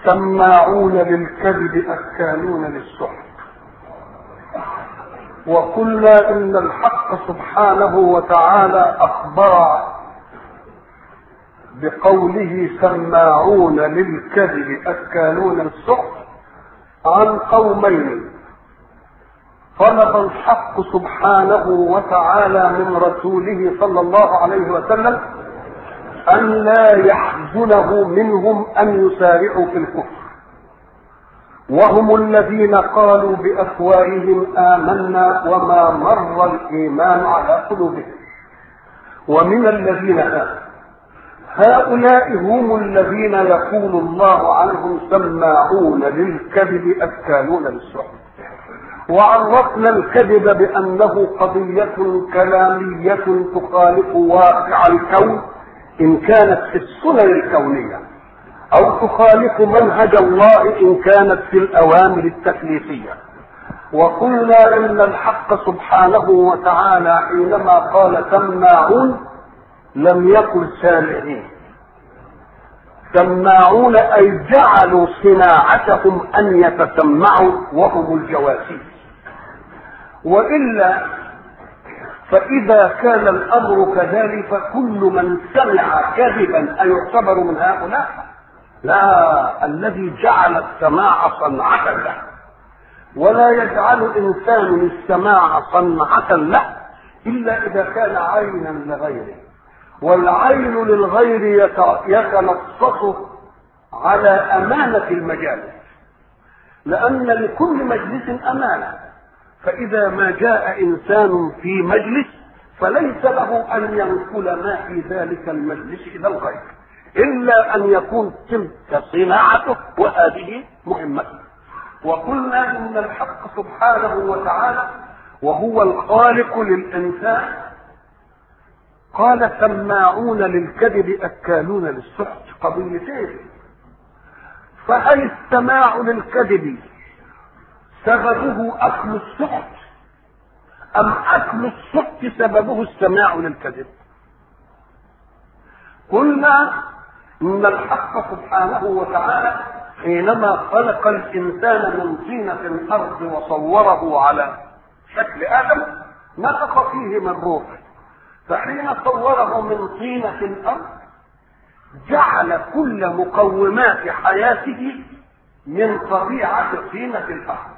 سماعون للكذب أكالون للسحت وقلنا إن الحق سبحانه وتعالى أخبر بقوله سماعون للكذب أكالون للسحت عن قومين طلب الحق سبحانه وتعالى من رسوله صلى الله عليه وسلم أن لا يحزنه منهم أن يسارعوا في الكفر وهم الذين قالوا بأفواههم آمنا وما مر الإيمان على قلوبهم ومن الذين آمنوا هؤلاء هم الذين يقول الله عنهم سماعون للكذب أكالون للسحر وعرفنا الكذب بأنه قضية كلامية تخالف واقع الكون إن كانت في السنن الكونية أو تخالف منهج الله إن كانت في الأوامر التكليفية وقلنا إن الحق سبحانه وتعالى حينما قال سماعون لم يقل سامعين سماعون أي جعلوا صناعتهم أن يتسمعوا وهم الجواسيس وإلا فإذا كان الأمر كذلك فكل من سمع كذبا أيعتبر من هؤلاء؟ لا الذي جعل السماع صنعة له ولا يجعل إنسان السماع صنعة له إلا إذا كان عينا لغيره والعين للغير يتلصص على أمانة المجالس لأن لكل مجلس أمانة فإذا ما جاء إنسان في مجلس فليس له أن ينقل ما في ذلك المجلس إلى الغير إلا أن يكون تلك صناعته وهذه مهمته وقلنا إن الحق سبحانه وتعالى وهو الخالق للإنسان قال سماعون للكذب أكالون للسحت قضيتين فهل السماع للكذب سببه أكل السحت أم أكل السحت سببه السماع للكذب قلنا إن الحق سبحانه وتعالى حينما خلق الإنسان من طينة الأرض وصوره على شكل آدم نفخ فيه من روحه فحين صوره من طينة الأرض جعل كل مقومات حياته من طبيعة طينة الأرض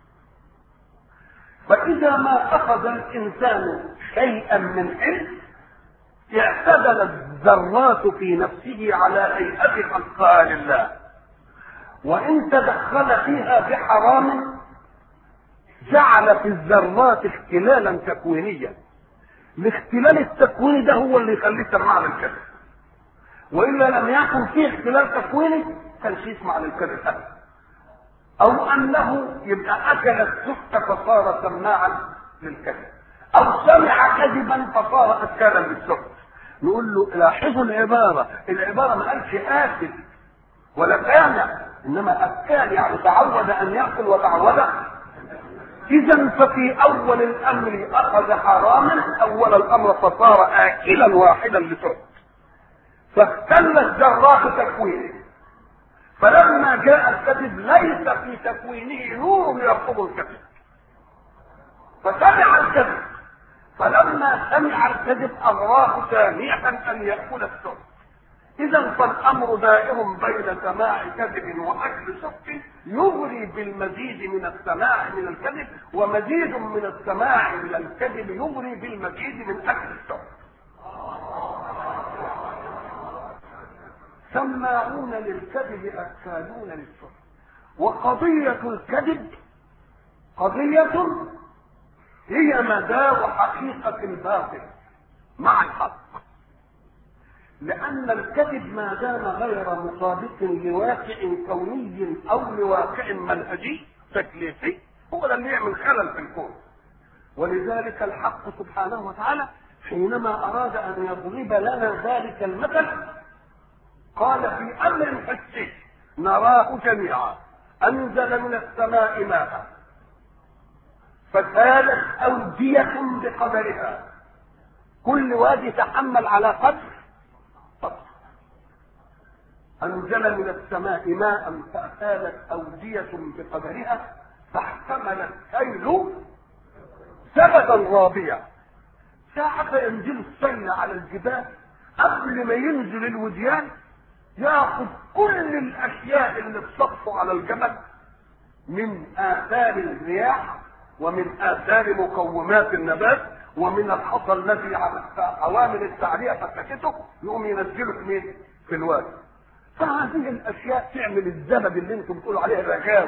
فإذا ما أخذ الإنسان شيئا من علم اعتدل الذرات في نفسه على هيئة خلقها لله وإن تدخل فيها بحرام جعل في الذرات اختلالا تكوينيا الاختلال التكويني ده هو اللي يخليه سماع للكذب والا لم يكن فيه اختلال تكويني كانش يسمع للكذب ابدا او انه يبقى اكل السحت فصار سماعا للكذب او سمع كذبا فصار اكالا للسحت نقول له لاحظوا العباره العباره ما قالش اكل ولا سامع انما اكال يعني تعود ان ياكل وتعود اذا ففي اول الامر اخذ حراما اول الامر فصار اكلا واحدا لسحت فاختل الذرات تكوينه فلما جاء الكذب ليس في تكوينه نور يرفض الكذب فسمع الكذب فلما سمع الكذب اغراه ثانية ان يأكل السحت اذا فالامر دائر بين سماع كذب واكل سحت يغري بالمزيد من السماع من الكذب ومزيد من السماع من الكذب يغري بالمزيد من اكل السحت سماعون للكذب اكالون للسحت وقضية الكذب قضية هي مدى وحقيقة الباطل مع الحق لأن الكذب ما دام غير مطابق لواقع كوني أو لواقع منهجي تكليفي هو ده اللي يعمل خلل في الكون ولذلك الحق سبحانه وتعالى حينما أراد أن يضرب لنا ذلك المثل قال في أمر حسي نراه جميعا أنزل من السماء ماء فسالت أودية بقدرها كل وادي تحمل على قدر أنزل من السماء ماء فأسالت أودية بقدرها فاحتمل السيل زبدا رابيا ساعة ينزل السيل على الجبال قبل ما ينزل الوديان ياخذ كل الاشياء اللي تصفوا على الجبل من اثار الرياح ومن اثار مقومات النبات ومن الحصى الذي عوامل التعلية فتكته يقوم ينزله في مين؟ في الوادي. فهذه الاشياء تعمل الزبد اللي انتم بتقولوا عليه الرجاوي.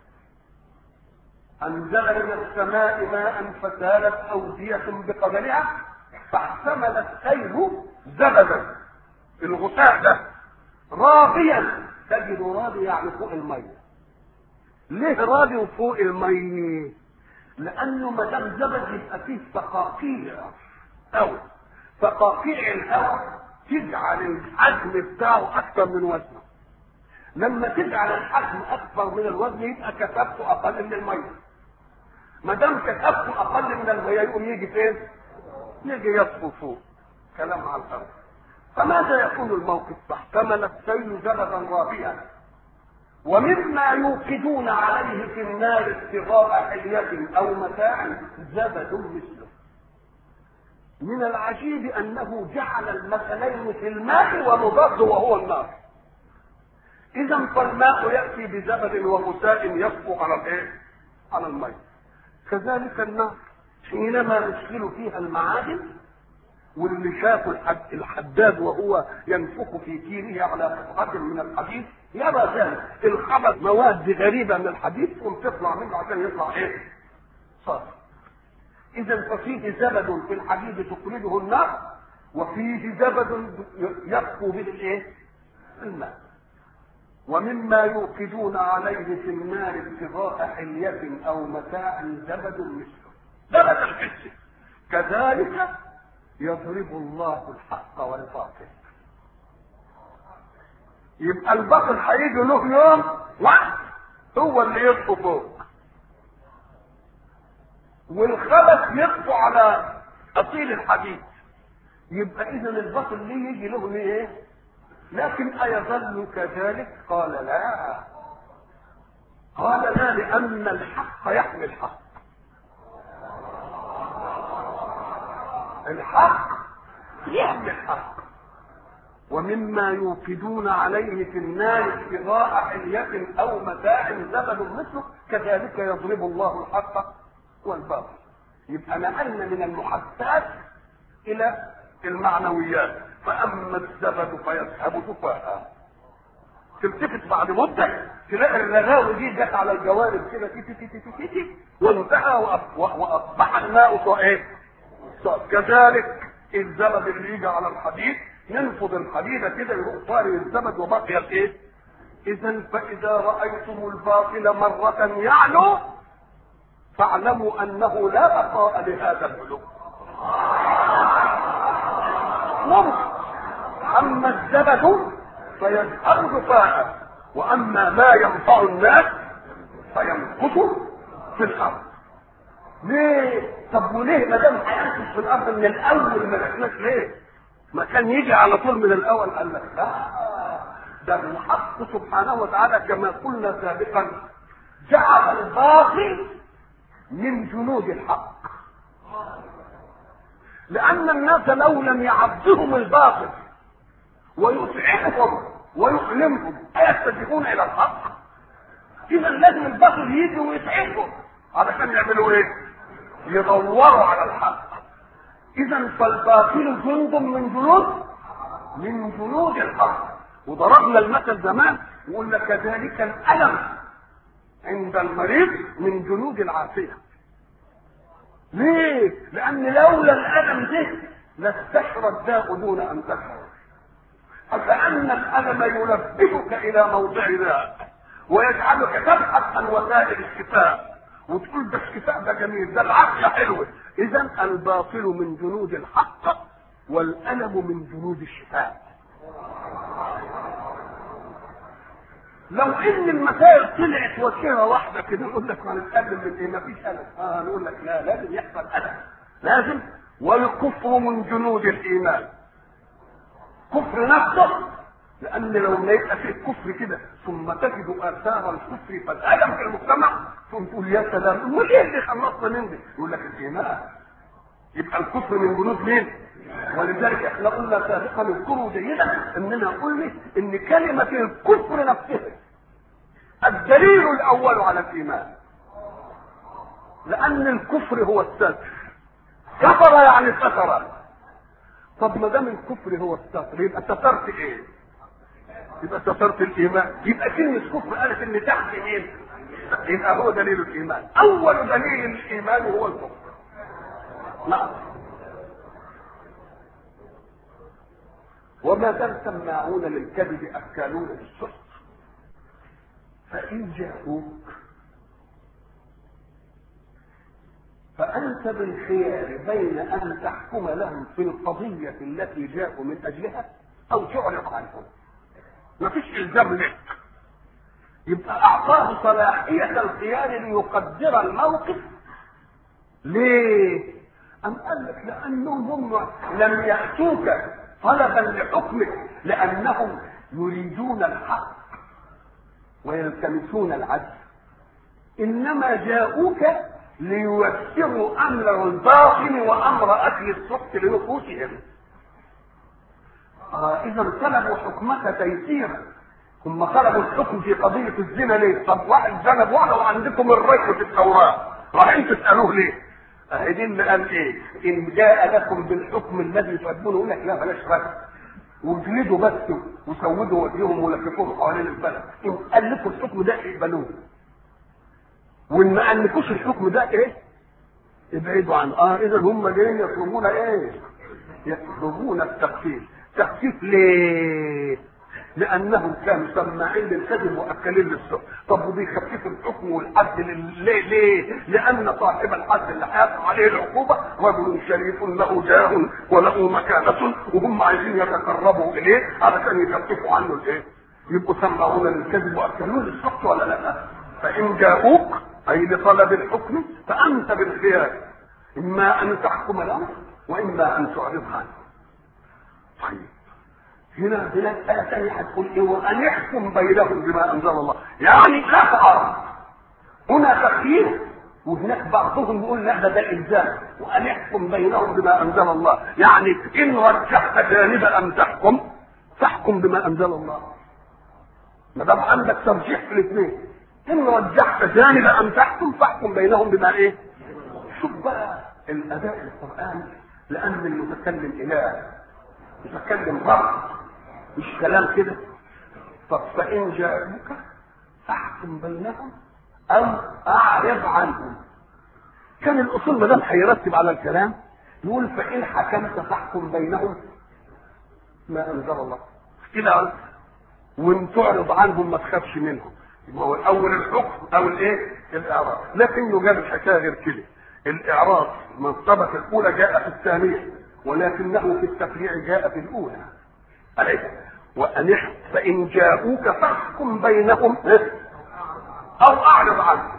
انزل من السماء ماء فسالت اودية بقدرها فاحتمل السيل زبدا الغثاء ده راضيا تجد راضي يعني فوق الميه ليه راضي وفوق الميه لانه ما دام زبد يبقى فيه فقاقيع او فقاقيع الهواء تجعل الحجم بتاعه اكثر من وزنه لما تجعل الحجم اكثر من الوزن يبقى كثافته اقل من الميه ما دام كثافته اقل من الميه يقوم يجي فين؟ يجي يصفو فوق كلام على الارض فماذا يكون الموقف فاحتمل السيل زبدا رابيا ومما يوقدون عليه في النار ابتغاء حلية أو متاع زبد مثله من العجيب أنه جعل المثلين في الماء ومضاد وهو النار إذا فالماء يأتي بزبد وغثاء يصفو على الإيه؟ على الماء كذلك النار حينما ندخل فيها المعادن واللي شافوا الحداد وهو ينفخ في كيره على قطعة من الحديد يرى ذلك الخبط مواد غريبة من الحديد ثم تطلع منه عشان يطلع ايه؟ صافي. إذا ففيه زبد في الحديد تخرجه النار وفيه زبد يبقو به الايه؟ الماء. ومما يوقدون عليه في النار ابتغاء حلية أو متاع زبد مثله. زبد الحس. كذلك يضرب الله الحق والباطل يبقى الباطل هيجي له يوم واحد هو اللي يطفو فوق والخبث يطفو على اصيل الحديد يبقى اذا الباطل ليه يجي له ليه لكن ايظل كذلك قال لا قال لا لان الحق يحمي الحق الحق يحمي الحق ومما يوقدون عليه في النار ابتغاء حلية أو متاع زبد مثله كذلك يضرب الله الحق والباطل يبقى نقلنا من المحسات إلى المعنويات فأما الزبد فيذهب جفاء تلتفت بعد مدة تلاقي الرغاوي دي جت على الجوانب كده تي تي تي تي تي وانتهى وأصبح الماء ايه؟ كذلك الزبد اللي يجي على الحديد ينفض الحديد كده يروح طاري الزبد وبقي ايه؟ اذا فاذا رايتم الباطل مره يعلو فاعلموا انه لا بقاء لهذا العلو. ممكن اما الزبد فيذهب جفاء واما ما ينفع الناس فيمكث في الارض. ليه؟ طب وليه ما دام هيمكث في الارض من الاول ما دخلناش ليه؟ ما كان يجي على طول من الاول قال لك لا ده الحق سبحانه وتعالى كما قلنا سابقا جعل الباطل من جنود الحق لان الناس لو لم يعبدهم الباطل ويطعمهم ويؤلمهم ايتجهون الى الحق اذا لازم الباطل يجي ويتعبهم علشان يعملوا ايه يدوروا على الحق اذا فالباطل جند من جنود من جنود الحق وضربنا المثل زمان وقلنا كذلك الالم عند المريض من جنود العافيه ليه لان لولا الالم ده لاستشرى الداء دون ان تشعر فكأن الألم يلبسك إلى موضع ذاك ويجعلك تبحث عن وسائل الشفاء وتقول ده الشفاء ده جميل ده العافية حلوة إذا الباطل من جنود الحق والألم من جنود الشفاء لو ان المسائل طلعت وجهه واحده كده نقول لك هنتقبل من ايه؟ مفيش الم، اه نقول لك لا لازم يحصل الم، لازم والكفر من جنود الايمان. كفر نفسه لان لو ما يبقى فيه كفر كده ثم تجد اثار الكفر فالالم في المجتمع ثم تقول يا سلام امال ايه اللي خلصنا من ده؟ يقول لك الايمان يبقى الكفر من جنود مين؟ ولذلك احنا قلنا سابقا اذكروا جيدا اننا قلنا ان كلمه الكفر نفسها الدليل الاول على الايمان لان الكفر هو الستر كفر يعني ستر طب ما دام الكفر هو الستر يبقى سترت ايه؟ يبقى سترت الايمان يبقى كلمه كفر قالت ان تحت مين؟ يبقى هو دليل الايمان اول دليل الايمان هو الكفر نعم وما زال سماعون للكذب اكالون للسحت فان جاءوك فأنت بالخيار بين أن تحكم لهم في القضية التي جاءوا من أجلها أو تعرض عنهم. مفيش إلزام لك. يبقى أعطاه صلاحية الخيار ليقدر الموقف. ليه؟ أم قال لك لأنهم هم لم يأتوك طلبا لحكمك لأنهم يريدون الحق ويلتمسون العدل. إنما جاءوك ليوفروا امر الباطل وامر اكل السحت لنفوسهم آه اذا طلبوا حكمك تيسيرا ثم طلبوا الحكم في قضية الزنا ليه؟ طب واحد زنب واحد وعندكم الرجل في التوراة رايحين تسألوه ليه؟ أهدين اللي قال ايه؟ إن جاء لكم بالحكم الذي تحبونه يقول لك لا بلاش رجل واجلدوا بس وسودوا وجههم ولففوهم حوالين البلد إن قال لكم الحكم ده اقبلوه وان ما انكوش الحكم ده ايه ابعدوا عن اه اذا هم جايين يطلبون ايه يطلبون التخفيف تخفيف ليه لانهم كانوا سماعين للكذب واكلين للسوء طب وبيخففوا الحكم والحد ليه ليه لان صاحب الحد اللي هيقع عليه العقوبه رجل شريف له جاه وله مكانه وهم عايزين يتقربوا اليه علشان يخففوا عنه الايه يبقوا سمعون للكذب واكلون للسوء ولا لا فان جاءوك أي لطلب الحكم فأنت بالخيار إما أن تحكم له وإما أن تعرض عنه طيب هنا هنا آية ثانية هتقول إيه وأن يحكم بينهم بما أنزل الله يعني لا تعارض هنا تخيير وهناك بعضهم يقول لا ده ده الزام وان يحكم بينهم بما انزل الله يعني ان رجحت جانب ان تحكم فاحكم بما انزل الله ما دام عندك ترجيح في الاثنين ان رجحت جانب ان تحكم فاحكم بينهم بما ايه شوف بقى الاداء القراني لان المتكلم اله متكلم رب مش كلام كده طب فان جاءوك فاحكم بينهم او اعرض عنهم كان الاصول ما دام هيرتب على الكلام يقول فان حكمت فاحكم بينهم ما انزل الله كده وان تعرض عنهم ما تخافش منهم يبقى هو الاول الحكم او الايه الاعراض لكن جاب الحكايه غير كده الاعراض المرتبه الاولى جاء في الثانيه ولكنه في التفريع جاء في الاولى عليه وان فان جاءوك فاحكم بينهم او اعرض عنهم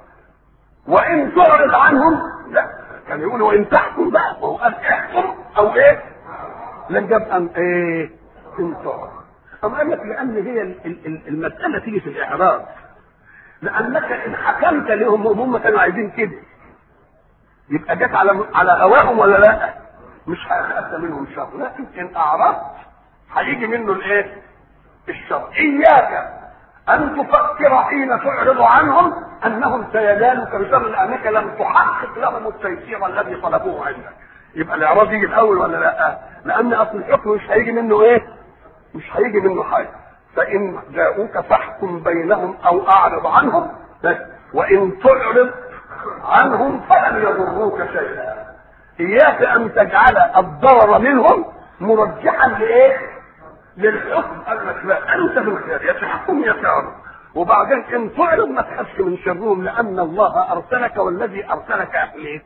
وان تعرض عنهم لا كان يقول وان تحكم بقى وهو قال احكم او ايه لن جاب ان ايه ان تعرض طب قال لك لان هي المساله تيجي في الاعراض لانك ان حكمت لهم هم كانوا عايزين كده يبقى جت على على هواهم ولا لا مش هيخاف منهم شر لكن ان اعرضت هيجي منه الايه الشر اياك ان تفكر حين تعرض عنهم انهم سينالك بشر لانك لم تحقق لهم التيسير الذي طلبوه عندك يبقى الاعراض يجي الاول ولا لا لان اصل الحكم مش هيجي منه ايه مش هيجي منه حاجه فان جاءوك فاحكم بينهم او اعرض عنهم وان تعرض عنهم فلن يضروك شيئا اياك ان تجعل الضرر منهم مرجحا لايه للحكم قال لك لا انت بالخير يا تحكم يا تعرض وبعدين ان تعرض ما تخافش من شرهم لان الله ارسلك والذي ارسلك اليك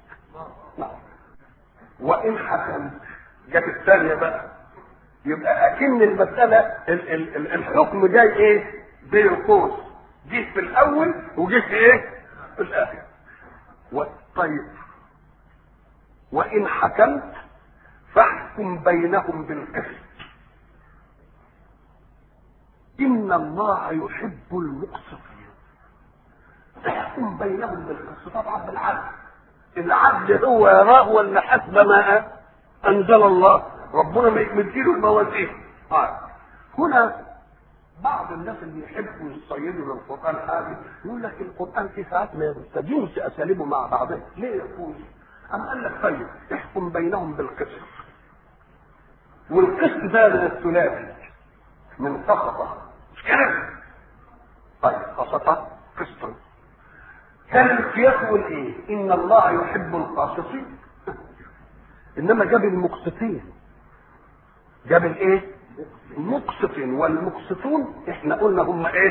وان حكمت جت الثانيه بقى يبقى اكن المساله ال ال ال الحكم جاي ايه بين قوس جه في الاول وجه في ايه في الاخر طيب وان حكمت فاحكم بينهم بالقسط ان الله يحب المقسطين احكم بينهم بالقسط طبعا بالعدل العدل هو يراه ولا حسب ما انزل الله ربنا ما يمديله الموازين آه. هنا بعض الناس اللي يحبوا يصيدوا للقران حاجه يقول لك القران في ساعات ما يستجيبش اساليبه مع بعضها ليه يقول أم قال لك طيب احكم بينهم بالقسط والقسط ده من الثلاثي من قسطة مش كده؟ طيب قسطة قسط كان السياق يقول ايه؟ ان الله يحب القاسطين انما جاب المقسطين جاب الايه؟ المقسطين والمقسطون احنا قلنا هم ايه؟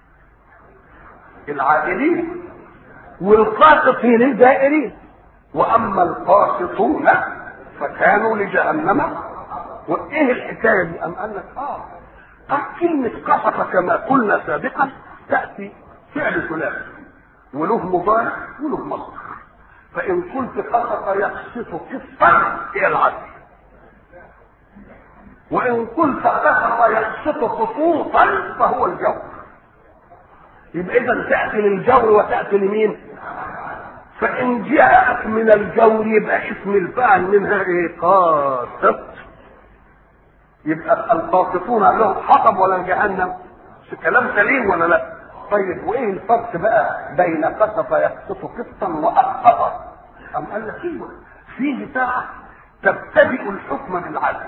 العائلين والقاسطين الدائرين واما القاسطون فكانوا لجهنم وايه الحكايه دي ام قال لك اه قد كلمه قسط كما قلنا سابقا تاتي فعل ثلاثي وله مضارع وله مصدر فان قلت قسط يقسط قسطا هي العدل وان قلت قسط يقسط خطوطا فهو الجور يبقى اذا تاتي للجور وتاتي لمين فإن جاءت من الجور يبقى اسم الفاعل منها إيه؟ قاسط يبقى القاسطون لهم حطب ولا جهنم؟ كلام سليم ولا لا؟ طيب وإيه الفرق بقى بين قسط يقسط قسطا وأقسط؟ أم قال لك إيوه في بتاعة تبتدئ الحكم بالعدل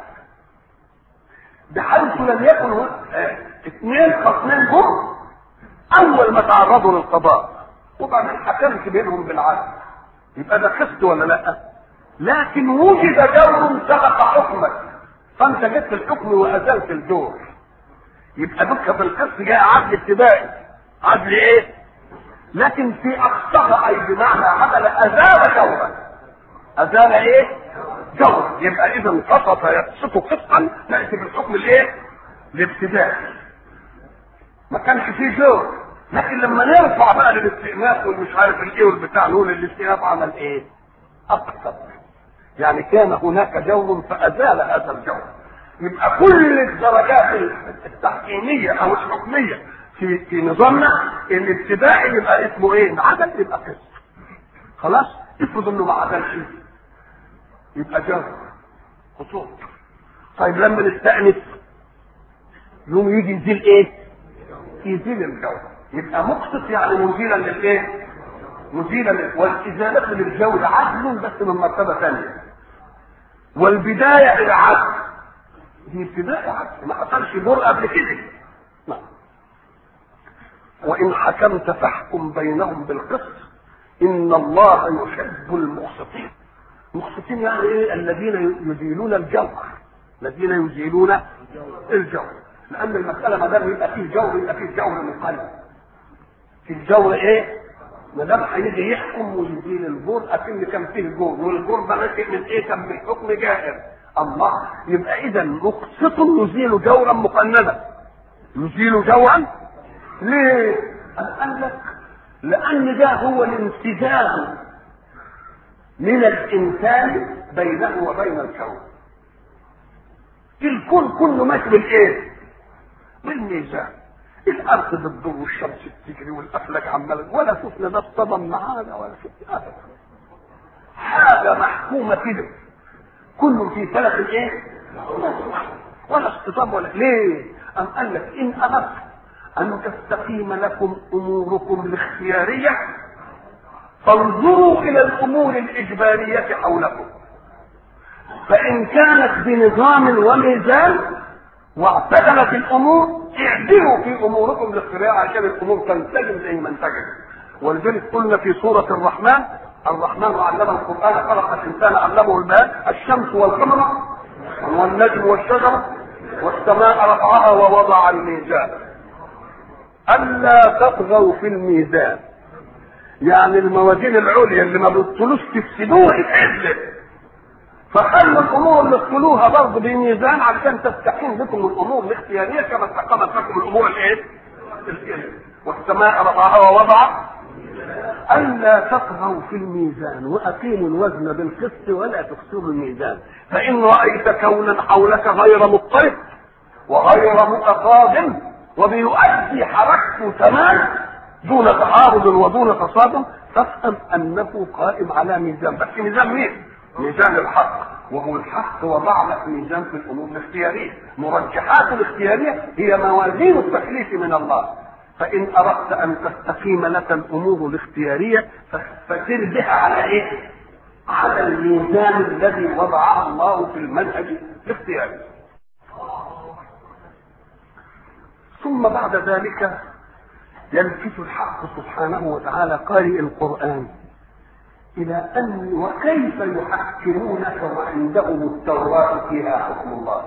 بحيث لم يكن اه اثنين خصمين جم أول ما تعرضوا للقضاء وبعدين حكمت بينهم بالعدل يبقى ده قسط ولا لا لكن وجد جور سبق حكمك فانت جيت في الحكم وازلت الجور يبقى دك في القسط جاء عدل ابتدائي عدل ايه لكن في اقصى اي بمعنى عدل ازال جورا ازال ايه جور يبقى اذا قسط يقسط قسطا ناتي بالحكم الايه الابتدائي ما كانش فيه جور لكن لما نرفع بقى للاستئناف والمش عارف الايه والبتاع نقول الاستئناف عمل ايه؟ اقصد يعني كان هناك جور فازال هذا الجور يبقى كل الدرجات التحكيميه او الحكميه في في نظامنا الابتدائي يبقى اسمه ايه؟ عدل يبقى قسط خلاص؟ افرض انه ما عدلش يبقى جور خطوط طيب لما نستأنف يوم يجي يزيل ايه؟ يزيل الجور يبقى مقسط يعني مزيلا للايه؟ مزيلا والازاله للجو عدل بس من مرتبه ثانيه. والبدايه العدل دي ابتداء عدل ما حصلش دور قبل كده. نعم. وان حكمت فاحكم بينهم بالقسط ان الله يحب المقسطين. المقسطين يعني ايه؟ الذين يزيلون الجوهر. الذين يزيلون الجوهر. لان المساله ما دام يبقى فيه جور يبقى فيه جور مقلد. في الجور ايه؟ ما دام هيجي يحكم ويزيل الجور اكن كان فيه جور والجور ده ناشئ من ايه؟ كان من حكم جائر الله يبقى اذا مقسط يزيل جورا مقندا يزيل جورا ليه؟ قال لك لان ده هو الانسجام من الانسان بينه وبين الكون الكون كله ماشي بالايه؟ بالميزان الارض بتدور والشمس بتجري والافلاك عماله ولا شفنا ده اصطدم معانا ولا شفنا ابدا حاجه محكومه كده كله في فلك الايه؟ ولا اصطدام ولا ليه؟ أم قال لك إن أردت أن تستقيم لكم أموركم الاختيارية فانظروا إلى الأمور الإجبارية حولكم فإن كانت بنظام وميزان واعتدلت الأمور اعدلوا في أموركم الاختيارية عشان الأمور تنسجم زي ما انسجمت ولذلك قلنا في سورة الرحمن الرحمن علم القرآن خلق الإنسان علمه البيان الشمس والقمر والنجم والشجر والسماء رفعها ووضع الميزان ألا تطغوا في الميزان يعني الموازين العليا اللي ما بتطلوش تفسدوها العدل فخلوا الامور اللي تطلوها برضه بميزان علشان تستقيم بكم الامور الاختياريه كما استقامت لكم الامور الايه؟ والسماء رفعها ووضع ألا تطغوا في الميزان وأقيموا الوزن بالقسط ولا تخسروا الميزان فإن رأيت كونا حولك غير مضطرب وغير متقادم وبيؤدي حركته تمام دون تعارض ودون تصادم تفهم انه قائم على ميزان بس ميزان مين؟ ميزان الحق وهو الحق وضع لك ميزان في الامور الاختياريه مرجحات الاختياريه هي موازين التكليف من الله فان اردت ان تستقيم لك الامور الاختياريه فسر بها على ايه؟ على الميزان الذي وضعه الله في المنهج الاختياري ثم بعد ذلك يلفت الحق سبحانه وتعالى قارئ القرآن إلى أن وكيف يحكمونك وعندهم التوراة فيها حكم الله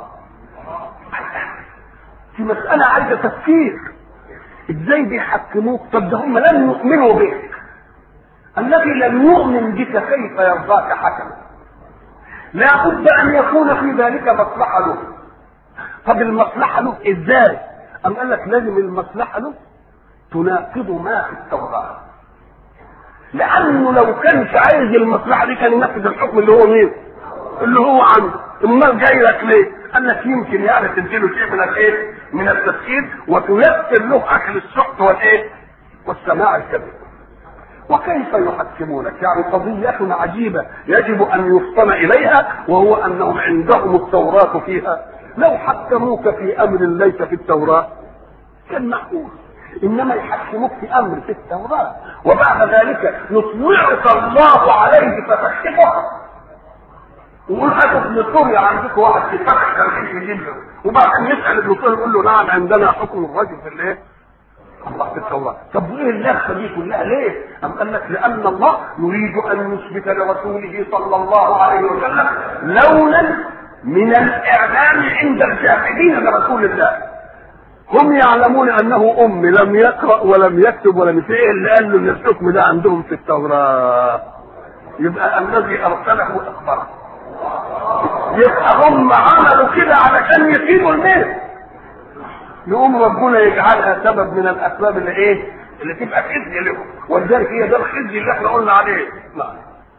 في مسألة عايزة تفكير ازاي بيحكموك طب ده هم لم يؤمنوا بك الذي لم يؤمن بك كيف يرضاك حكما لا بد ان يكون في ذلك مصلحه له طب المصلحه له ازاي ام قال لك لازم المصلحه له تناقض ما في التوراه لانه لو كانش عايز المصلحه دي كان ينفذ الحكم اللي هو مين اللي هو عنده امال جاي لك ليه قال لك يمكن يعني تديله شيء من الايه من التفكير وتيسر له اكل السحت والايه والسماع الكذب وكيف يحكمونك يعني قضية عجيبة يجب أن يفطن إليها وهو أنهم عندهم التوراة فيها لو حكموك في أمر ليس في التوراة كان معقول إنما يحكموك في أمر في التوراة وبعد ذلك يطلعك الله عليه فتكشفه ويقول هاتوا ابن سوريا عندكم واحد في فتح تاريخ يجيب له وبعدين يسأل ابن سوريا يقول له نعم عندنا حكم الرجل في الايه؟ الله في التوراة طب وايه اللفة دي كلها ليه أم قال لك لأن الله يريد أن يثبت لرسوله صلى الله عليه وسلم لونا من الإعلام عند الجاحدين برسول الله هم يعلمون أنه أم لم يقرأ ولم يكتب ولم يفعل اللي قال له إن الحكم ده عندهم في التوراة يبقى الذي أرسله أخبره يبقى هم عملوا كده علشان يفيدوا الميت يقوم ربنا يجعلها سبب من الاسباب اللي ايه؟ اللي تبقى خزي لهم ولذلك هي ده الخزي اللي احنا قلنا عليه نعم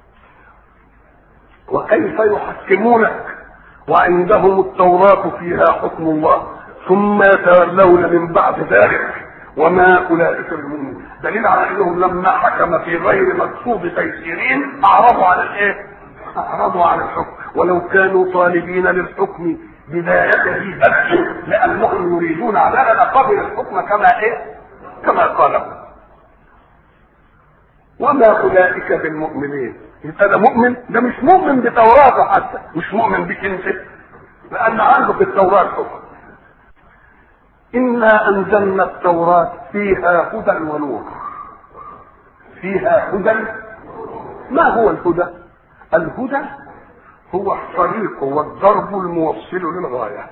وكيف يحكمونك وعندهم التوراة فيها حكم الله ثم يتولون من بعد ذلك وما اولئك بالمؤمنين دليل على انهم لما حكم في غير مقصود تيسيرين اعرضوا عن الايه؟ اعرضوا عن الحكم ولو كانوا طالبين للحكم بدايته بس لانهم يريدون على قبل الحكم كما ايه؟ كما قال وما اولئك بالمؤمنين يبقى ده مؤمن ده مش مؤمن بتوراته حتى مش مؤمن بك انت لان عنده في التوراه حكم انا انزلنا التوراه فيها هدى ونور فيها هدى ما هو الهدى الهدى هو الطريق والضرب الموصل للغاية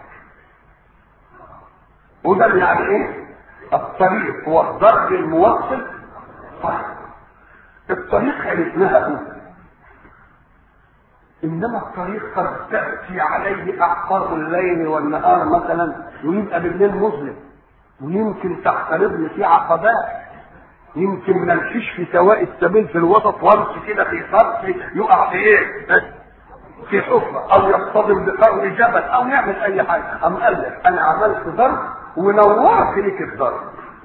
هدى يعني ايه الطريق والضرب الموصل طيب الطريق عرفناها هدى انما الطريق قد تاتي عليه اعقاب الليل والنهار مثلا ويبقى بالليل مظلم ويمكن تختلطني فيه عقبات يمكن ما امشيش في سواء السبيل في الوسط وامشي كده في صرف يقع في ايه؟ في حفرة او يصطدم بقرن جبل او يعمل اي حاجة ام قال لك انا عملت ضرب ونورت لك الضرب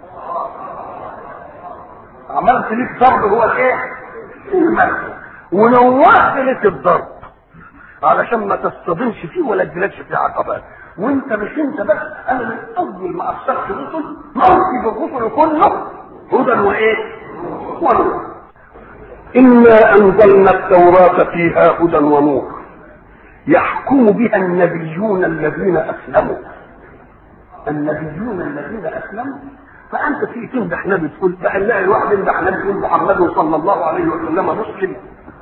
عملت لك ضرب هو الايه المركب ونورت لك الضرب علشان ما تصطدمش فيه ولا تجيلكش فيه عقبات وانت مش انت بس انا من اول ما ارسلت الرسل موكب الرسل كله هدى وايه ونور انا انزلنا التوراه فيها هدى ونور يحكم بها النبيون الذين اسلموا النبيون الذين اسلموا فانت في تمدح نبي تقول بقى نلاقي الواحد يمدح نبي يقول محمد صلى الله عليه وسلم مسلم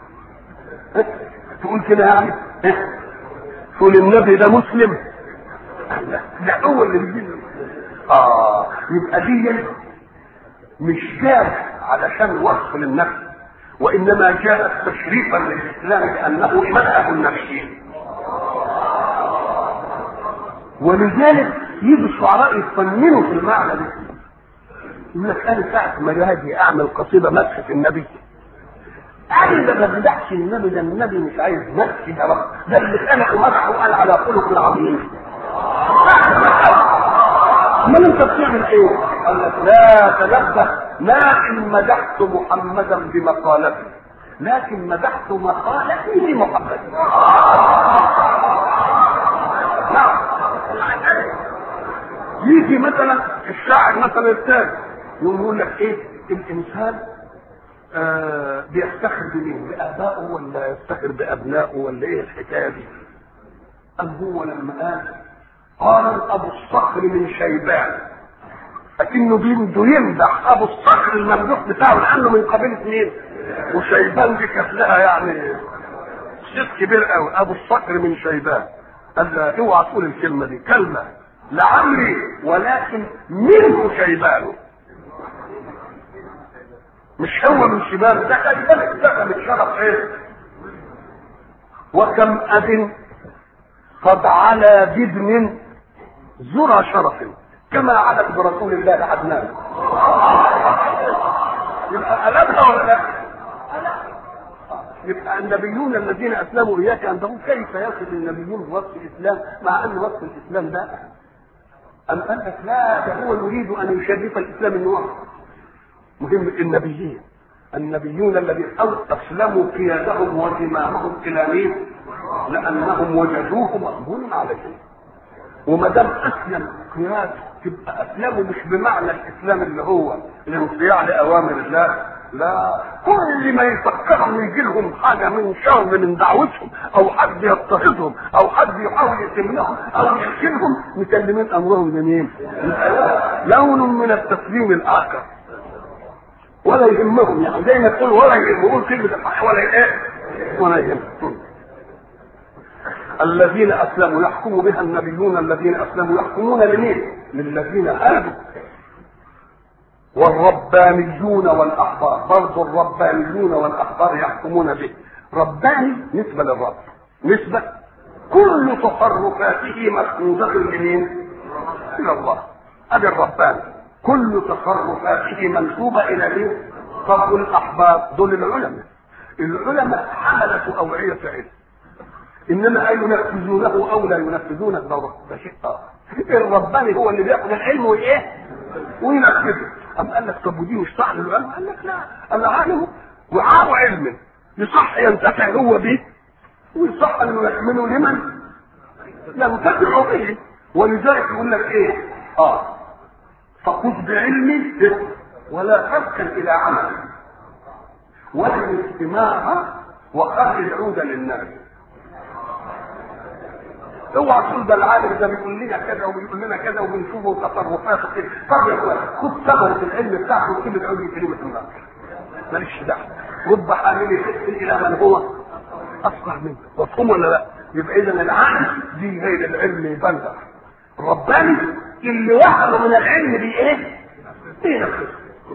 تقول كده يعني تقول النبي ده مسلم ده هو اللي بيجي اه يبقى دي مش جاء علشان وصف للنفس وانما جاءت تشريفا للاسلام لانه منهج النفسين ولذلك يجي الشعراء يفننوا في المعنى ده يقول لك انا ساعه ما اجي اعمل قصيده مدح في النبي انا ما بمدحش النبي ده النبي مش عايز مدح ده بقى ده اللي خلقه مدحه وقال على خلق عظيم امال انت بتعمل ايه؟ قال لك لا تنبه ما ان مدحت محمدا بمقالته لكن مدحت مقالتي بمحمد نعم يجي مثلا الشاعر مثلا الثاني يقول لك ايه الانسان آه بيفتخر بمين؟ بابائه ولا يفتخر بابنائه ولا ايه الحكايه دي؟ أم هو لما قال قال ابو الصخر من شيبان لكنه بده يمدح ابو الصخر الممدوح بتاعه لانه من قبيله مين؟ وشيبان دي كانت لها يعني صيت كبير قوي ابو الصقر من شيبان قال لا اوعى تقول الكلمه دي كلمه لعمري ولكن منه شيبان مش هو من شيبان ده خلي بالك ده من شرف ايه وكم اب قد علا بدن ذرى شرف كما علت برسول الله عدنان يبقى قلبها ولا لا؟ يبقى النبيون الذين اسلموا اياك عندهم كيف يصل النبيون بوصف الاسلام مع ان وصف الاسلام ده ام قال لك لا ده هو يريد ان يشرف الاسلام النور مهم النبيين النبيون الذين اسلموا قيادهم وزمامهم الى مين؟ لانهم وجدوه مقبول عليهم وما دام اسلم قياده تبقى اسلامه مش بمعنى الاسلام اللي هو الانصياع لاوامر الله لا كل ما يفكرهم يجي لهم حاجه من شر من دعوتهم او حد يضطهدهم او حد يحاول يتمنهم او يشكلهم مسلمين امرهم لمين؟ لون من التسليم الاخر ولا يهمهم يعني زي ما تقول ولا يقول كلمه الحق ولا ايه؟ ولا يهمهم الذين اسلموا يحكم بها النبيون الذين اسلموا يحكمون لمين؟ للذين هادوا والربانيون والاحبار برضه الربانيون والاحبار يحكمون به رباني نسبه للرب نسبه كل تصرفاته مخوضة لمين؟ الى الله ادي الرباني كل تصرفاته منسوبه الى مين؟ طب والاحبار دول العلماء العلماء حملة أوعية علم انما هل ينفذونه او لا ينفذونه ده ده شيء اخر الرباني هو اللي بياخد العلم وايه وينفذه أم قال لك طب ودي مش صح للعلم قال لك لا العالم وعاء علم يصح ينتفع هو به ويصح ان يحمله لمن ينتفع به ولذلك يقول لك ايه اه فخذ بعلمي ولا تركن الى عمل ولا استماعها وخرج عودا للناس اوعى تقول ده العالم ده بيقول لنا كذا وبيقول لنا كذا وبنشوفه تصرفاته كده طب يا اخوان خد ثمره العلم بتاعته وكلمه علم كلمه الله ماليش دعوه رب حامل خف الى من هو اصغر منه مفهوم ولا لا؟ يبقى اذا العقل دي هي العلم يبلغ الرباني اللي وحده من العلم دي ايه؟ بينفذ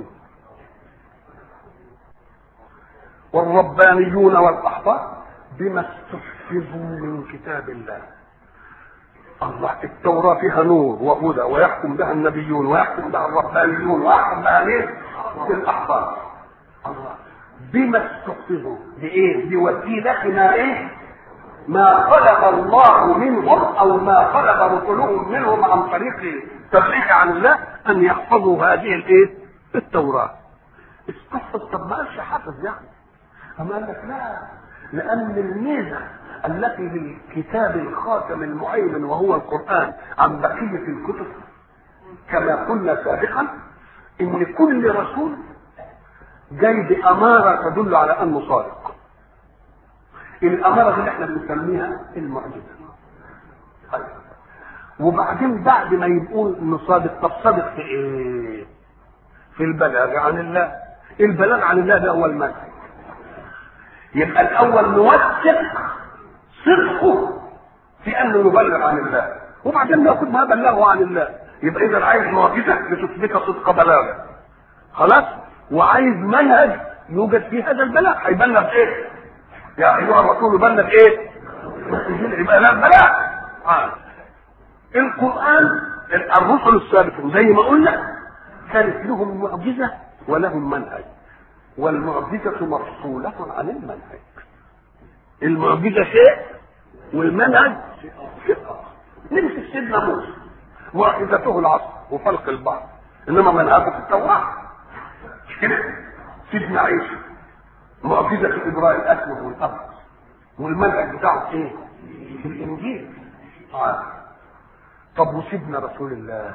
والربانيون والاحبار بما استحفظوا من كتاب الله الله التوراة فيها نور وهدى ويحكم بها النبيون ويحكم بها الربانيون ويحكم بها مين؟ الأحبار الله بما استحفظوا بإيه؟ بوسيلة ما إيه؟ ما خلق الله منهم أو ما خلق رسلهم منهم عن طريق تبليغ عن الله أن يحفظوا هذه الإيه؟ التوراة استحفظ طب ما قالش حفظ يعني أما قال لك لا لأن الميزة التي للكتاب الخاتم المهيمن وهو القرآن عن بقية الكتب كما قلنا سابقا إن كل رسول جاي بأمارة تدل على أنه صادق الأمارة اللي احنا بنسميها المعجزة طيب وبعدين بعد ما يبقوا انه صادق طب صادق في ايه؟ في البلاغ عن الله البلاغ عن الله ده هو المنهج يبقى الاول نوثق صدقه في انه يبلغ عن الله وبعدين ناخد ما بلغه عن الله يبقى اذا عايز معجزه لتثبت صدق بلاغه خلاص وعايز منهج يوجد فيه هذا البلاغ هيبلغ ايه يا ايها الرسول بلغ ايه يبقى لا بلاغ آه. القران الرسل السابقون زي ما قلنا كانت لهم معجزه ولهم منهج والمعجزة مفصولة عن المنهج المعجزة شيء والمنهج شيء آخر نمسك سيدنا موسى معجزته العصر وفلق البعض انما منهجه في التوراه مش كده سيدنا عيسى معجزه الابراء الاسود والابيض والمنهج بتاعه ايه؟ في الانجيل آه. طب وسيدنا رسول الله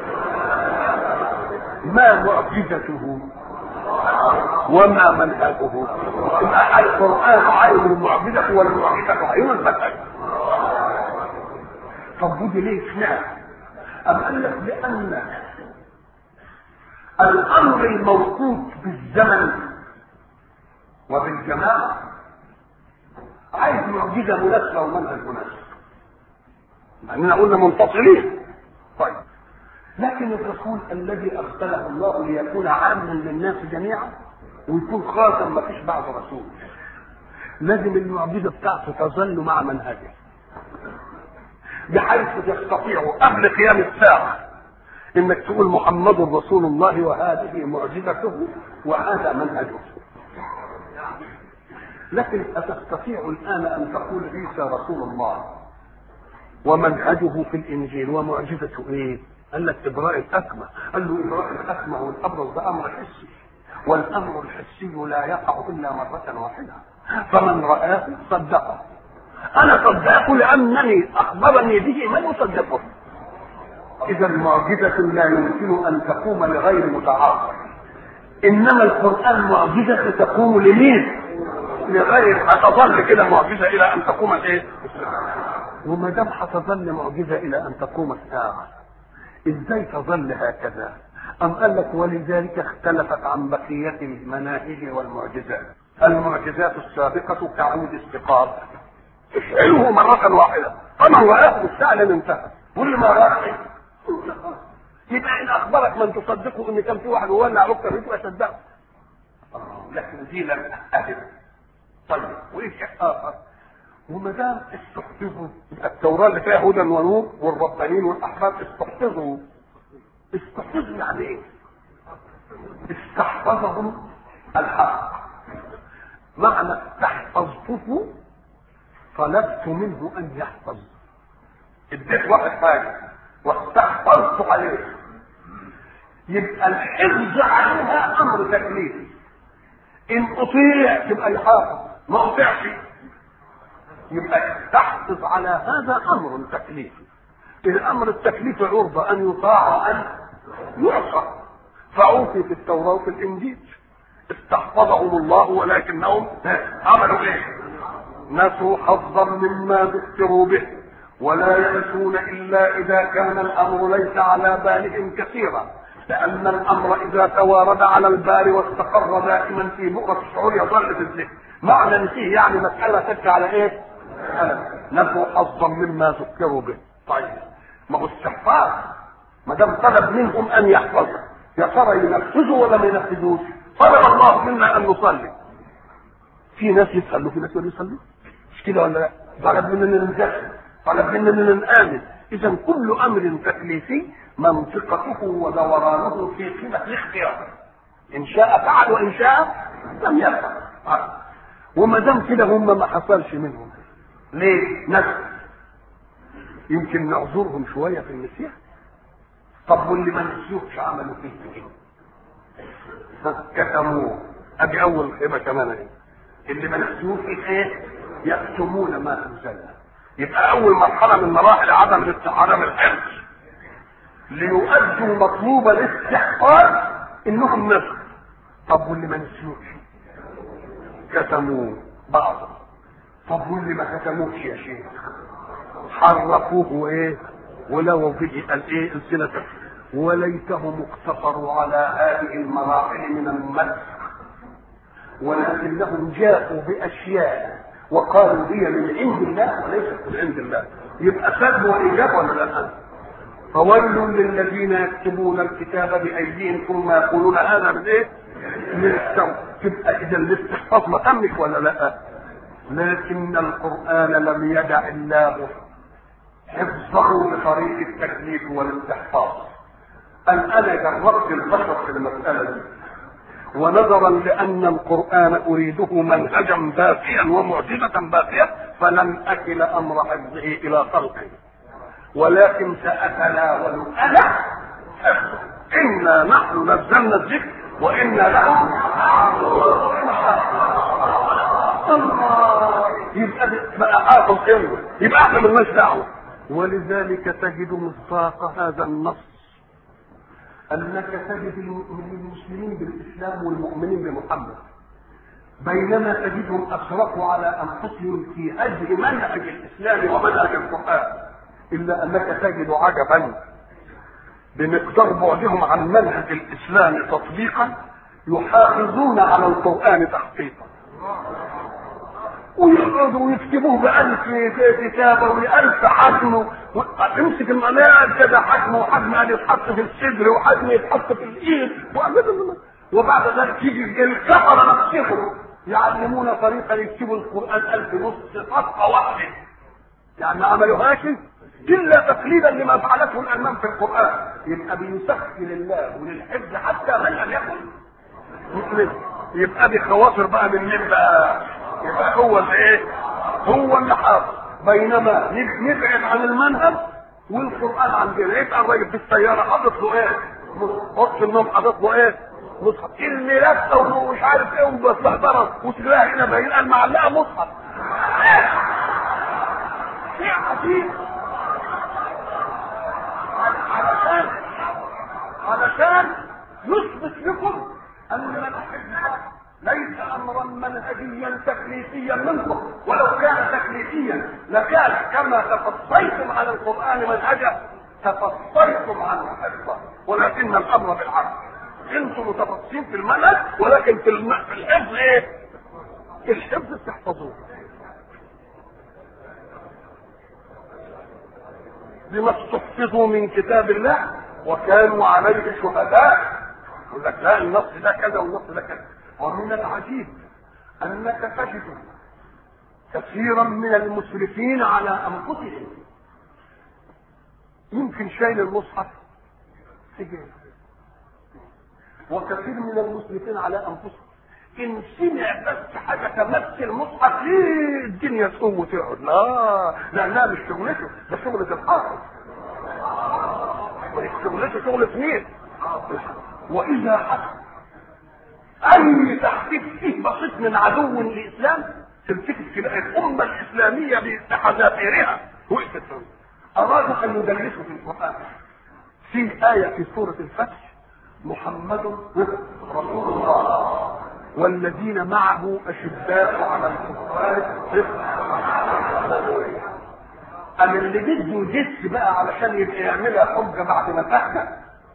ما معجزته وما منهجه يبقى القران عين المعجزه والمعجزه عين المنهج طب ودي ليه اشمعنى؟ أم قال لك لأن الأمر الموقوت بالزمن وبالجماعة عايز معجزة مناسبة ومنهج مناسب لأننا قلنا منفصلين طيب لكن الرسول الذي أرسله الله ليكون عاما للناس جميعا ويكون خاتم ما فيش بعد رسول لازم المعجزة بتاعته تظل مع منهجه بحيث تستطيع قبل قيام الساعة انك تقول محمد رسول الله وهذه معجزته وهذا منهجه لكن أتستطيع الآن أن تقول عيسى رسول الله ومنهجه في الإنجيل ومعجزته إيه؟ قال لك إبراء الأكمة قال له إبراء الأكمة والأبرص ده أمر حسي والأمر الحسي لا يقع إلا مرة واحدة فمن رآه صدقه انا صدقه لانني اخبرني به من يصدقه اذا معجزه لا يمكن ان تقوم لغير متعاطف انما القران معجزه تقوم لمين لغير هتظل كده معجزه الى ان تقوم الايه وما دام هتظل معجزه الى ان تقوم الساعه ازاي تظل هكذا ام قال لك ولذلك اختلفت عن بقيه المناهج والمعجزات المعجزات السابقه كعود استقامه افعله مرة واحدة فمن رآه مستعلن انتهى كل ما رآه يبقى ان اخبرك من تصدقه ان كان في واحد ولع ركبه فيه تبقى صدقه لكن دي لم اهل طيب وايه شيء اخر وما دام استحفظوا التوراه اللي فيها هدى ونور والربانيين والاحباب استحفظوا استحفظوا يعني ايه؟ استحفظهم الحق معنى استحفظته طلبت منه ان يحفظ اديت واحد حاجه واستحفظت عليه يبقى الحفظ عليها امر تكليفي ان اطيع تبقى يحافظ ما اطيعش يبقى تحفظ على هذا امر تكليفي الامر التكليفي عرضه ان يطاع وان يعصى فعوفي في التوراه وفي الانجيل استحفظهم الله ولكنهم عملوا ايه؟ نسوا حظا مما ذكروا به ولا ينسون الا اذا كان الامر ليس على بالهم كثيرا لان الامر اذا توارد على البال واستقر دائما في بؤره الشعور يظل في الذهن معنى نسيه يعني مساله تبكي على ايه؟ نسوا حظا مما ذكروا به طيب ما هو استحفاظ ما دام طلب منهم ان يحفظوا يا ترى ينفذوا ولا ما ينفذوش؟ طلب الله منا ان نصلي في ناس يصلوا في ناس ما يصلوا مش كده ولا لا؟ طلب مننا ننزل طلب مننا نآمن إذا كل أمر تكليفي منطقته ودورانه في قيمة الاختيار إن شاء فعل وإن شاء لم يفعل وما دام كده هم ما حصلش منهم ليه؟ نسوا يمكن نعذرهم شوية في النسيان طب واللي ما نسيوش عملوا فيه ايه؟ كتموه ادي اول خيبه كمان اهي اللي ما نسيوش ايه؟ يكتمون ما انزلنا يبقى اول مرحله من مراحل عدم الاستحاله من الحفظ ليؤدوا مطلوب الاستحقاق انهم نسوا طب واللي ما نسيوش كتموه بعض طب واللي ما كتموش يا شيخ حرفوه وايه ولو به الايه السنه وليتهم اقتصروا على هذه المراحل من المسح ولكنهم جاءوا باشياء وقالوا هي من عند الله وليست من عند الله يبقى سلب وايجاب ولا لا؟ فويل للذين يكتبون الكتاب بايديهم ثم يقولون هذا من ايه؟ من السوء تبقى اذا الاستحفاظ ما تمش ولا لا؟ لكن القران لم يدع الله حفظه بطريق التكليف والاستحفاظ أن أنا جربت البشر في المسألة دي ونظرا لأن القرآن أريده منهجا بافيا ومعجزة بافية فلن أكل أمر حفظه إلى خلقه ولكن سأتناول أنا حفظه انا نحن نزلنا الذكر وانا له الله يبقى بقى حافظ امه يبقى احنا مالناش دعوه ولذلك تجد مصداق هذا النص انك تجد المسلمين بالاسلام والمؤمنين بمحمد بينما تجدهم اشركوا على انفسهم في هدم منهج الاسلام ومنهج القران الا انك تجد عجبا بمقدار بعدهم عن منهج الاسلام تطبيقا يحافظون على القران تحقيقا ويقعدوا ويكتبوه بألف كتابة وألف حجم يمسك المناعم كذا حجم وحجم قال يتحط في الصدر وحجم يتحط في الإيد وبعد ذلك يجي الكفرة نفسهم يعلمونا طريقة يكتبوا القرآن ألف نص صفحة واحدة يعني ما عملوهاش إلا تقليدا لما فعلته الألمان في القرآن يبقى بيسخر الله وللحفظ حتى من لم يكن مسلم يبقى دي خواطر بقى من مين بقى يبقى هو اللي ايه هو اللي حافظ بينما نبعد عن المنهج والقران عندنا يبقى الراجل في السياره حاطط له ايه حط النوم حاطط له ايه مصحف اللي لابسه ومش عارف ايه ومستهتره وتلاقيها هنا باين قال معلقه مصحف شيء عجيب علشان علشان يثبت لكم ان منهج ليس امرا منهجيا تكليفيا منكم ولو كان تكليفيا لكان كما تفصيتم على القران منهجا تفصيتم عنه حفظا ولكن الامر بالعكس انتم متفصين في المنهج ولكن في الم... في الحفظ ايه؟ الحفظ تحفظوه بما استحفظوا من كتاب الله وكانوا عليه شهداء يقول لك لا النص ده كذا والنص ده كذا ومن العجيب انك تجد كثيرا من المسرفين على انفسهم يمكن شايل المصحف سجن وكثير من المسرفين على انفسهم ان سمع بس حاجه تمس المصحف ليه الدنيا تقوم وتقعد لا لانها مش شغلته ده شغله الحافظ شغلته شغله مين واذا حصل اي تحقيق فيه بسيط من عدو للاسلام تمسك تلاقي الامه الاسلاميه بحذافيرها وقفت ارادوا ان يدرسوا في القران في ايه في سوره الفتح محمد رسول الله والذين معه اشداء على الكفار أم اللي بده يدس بقى علشان يبقى يعملها حجه بعد ما تحكى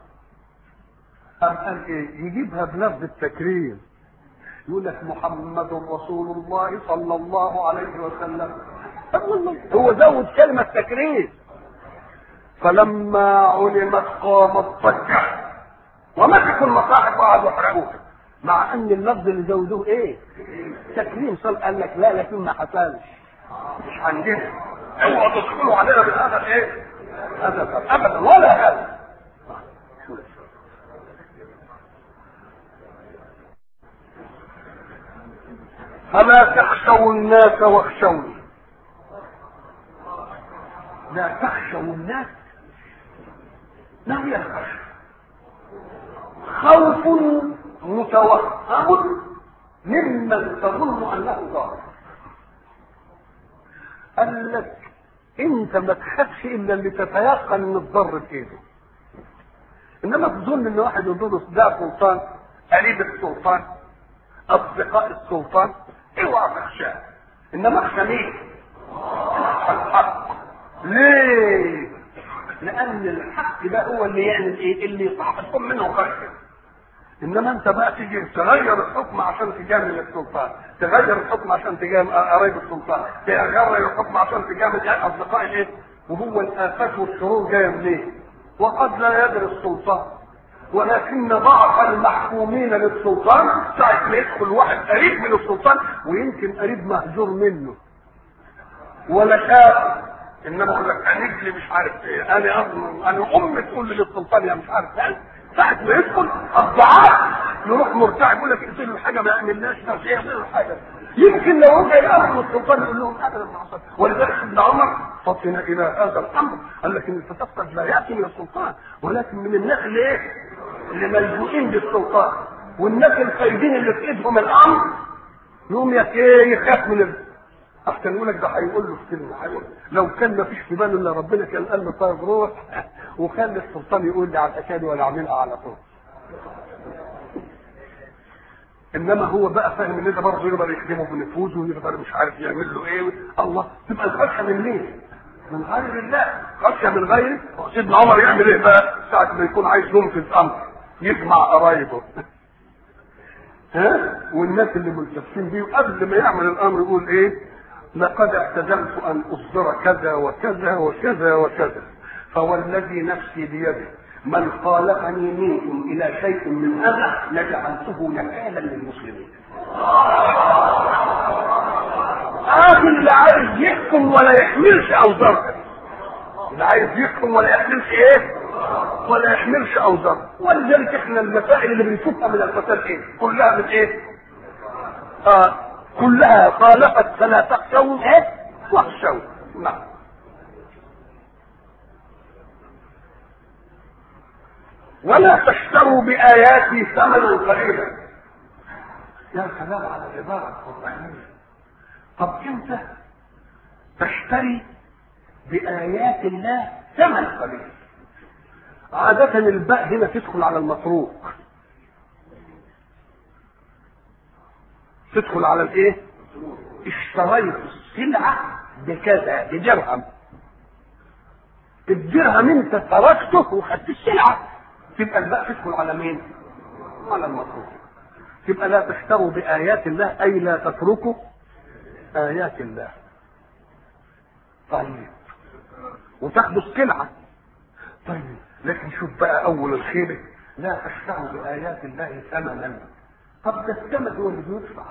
أم قال إيه؟ يجيبها بلفظ التكريم يقول لك محمد رسول الله صلى الله عليه وسلم هو زود كلمة تكريم فلما علمت قامت ضجة ومسكوا المصاحف وقعدوا يحرقوها مع ان اللفظ اللي زودوه ايه؟ تكريم صل قال لك لا لكن ما حصلش مش عندنا اوعوا تدخلوا علينا بهذا الايه؟ هذا ابدا ولا هذا فلا تخشوا الناس واخشوني لا تخشوا الناس ما هي الخشيه خوف متوهم ممن تظن انه ضار قال لك انت ما تخافش الا اللي تتيقن ان الضر بايده انما تظن ان واحد يضر ده سلطان قريب السلطان اصدقاء السلطان اوعى تخشاه انما اخشى مين؟ الحق ليه؟ لان الحق ده هو اللي يعمل ايه؟ اللي تكون منه خشيه انما انت بقى تيجي تغير الحكم عشان تجامل السلطان تغير الحكم عشان تجامل قرايب السلطان تغير الحكم عشان تجامل اصدقاء الايه وهو الافات والشرور جايه منين وقد لا يدري السلطان ولكن ضعف المحكومين للسلطان ساعة ما يدخل واحد قريب من السلطان ويمكن قريب مهجور منه ولا شاف انما يقول لك انا رجلي مش عارف ايه انا اظلم انا ام تقول لي للسلطان يا مش عارف ايه ساعة ما يدخل الضعاف يروح مرتاح يقول لك اقتلوا الحاجة ما يعملناش ده يعملوا الحاجة يمكن لو وقع الامر السلطان يقول لهم ابدا ما حصل ولذلك ابن عمر فطن الى هذا الامر قال لك ان التفقد لا ياتي من السلطان ولكن من الناس اللي ايه؟ اللي ملجوئين بالسلطان والناس الخايبين اللي في ايدهم الامر يقوم ايه يخاف من ال... احسن يقول لك ده هيقول له كلمه هيقول لو كان ما فيش في باله الا ربنا كان قال له طيب روح وخلي السلطان يقول لي على الاشياء دي ولا اعملها على طول انما هو بقى فاهم ان ده برضه يقدر يخدمه بنفوذه ويقدر مش عارف يعمل له ايه الله تبقى الخشيه من مين؟ من غير الله خشيه من غيره سيدنا عمر يعمل ايه بقى؟ ساعه ما يكون عايز ينفذ امر يجمع قرايبه ها والناس اللي ملتفين بيه قبل ما يعمل الامر يقول ايه؟ لقد اعتزمت ان اصدر كذا وكذا وكذا وكذا فوالذي نفسي بيده من خالفني منكم الى شيء من هذا لجعلته نكالا للمسلمين. هذا اللي عايز يحكم ولا يحملش اوزار اللي عايز يحكم ولا يحملش ايه؟ ولا يحملش اوزار ولذلك احنا المسائل اللي بنشوفها من المسائل ايه؟ كلها من ايه؟ آه كلها خالفت فلا تخشون ايه؟ واخشون نعم ولا تشتروا بآياتي ثمنا قليلا يا سلام على العبارة القرآنية طب انت تشتري بآيات الله ثمن قليل عادة الباء هنا تدخل على المتروك تدخل على الايه اشتريت السلعة بكذا بدرهم الدرهم انت تركته وخدت السلعة تبقى الباء تدخل على مين على المتروك تبقى لا تشتروا بآيات الله أي لا تتركوا آيات الله طيب وتاخدوا السلعة طيب لكن شوف بقى أول الخيبة لا تشتروا بآيات الله ثمنا طب ده الثمن هو اللي بيدفع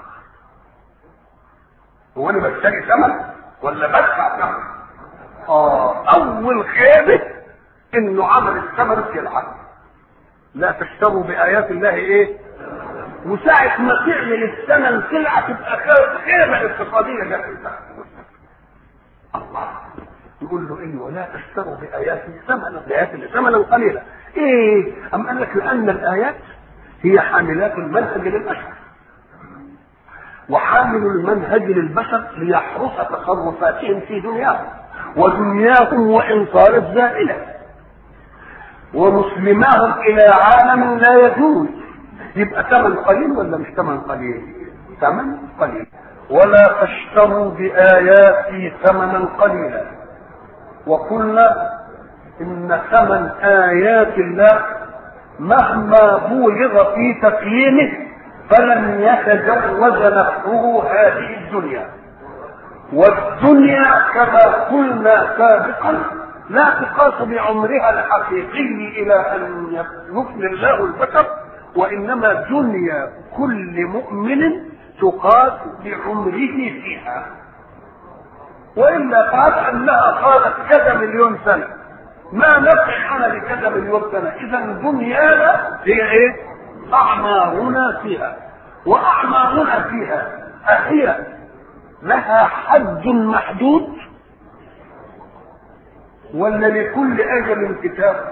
هو أنا بشتري ثمن ولا بدفع ثمن؟ آه أول خيبة إنه عمل الثمن سلعة لا تشتروا بآيات الله إيه؟ وساعة ما تعمل الثمن سلعة تبقى خيبة اقتصادية جدا الله يقول له ايه ولا تشتروا باياتي ثمنا بايات ثمنا قليلا ايه ام قال لك لان الايات هي حاملات المنهج للبشر وحامل المنهج للبشر ليحرس تصرفاتهم في دنياهم ودنياهم وان صارت زائله ومسلماهم الى عالم لا يجوز يبقى ثمن قليل ولا مش ثمن قليل ثمن قليل ولا تشتروا بآياتي ثمنا قليلا وقلنا إن ثمن آيات الله مهما بولغ في تقييمه فلن يتجوز نفسه هذه الدنيا والدنيا كما قلنا سابقا لا تقاس بعمرها الحقيقي الى ان يفني الله البشر وانما دنيا كل مؤمن تقاس بعمره فيها والا قال انها قالت كذا مليون سنه ما نفع انا لكذا مليون سنه اذا دنيانا هي ايه اعمارنا فيها واعمارنا فيها اهي لها حد محدود ولا لكل اجل كتاب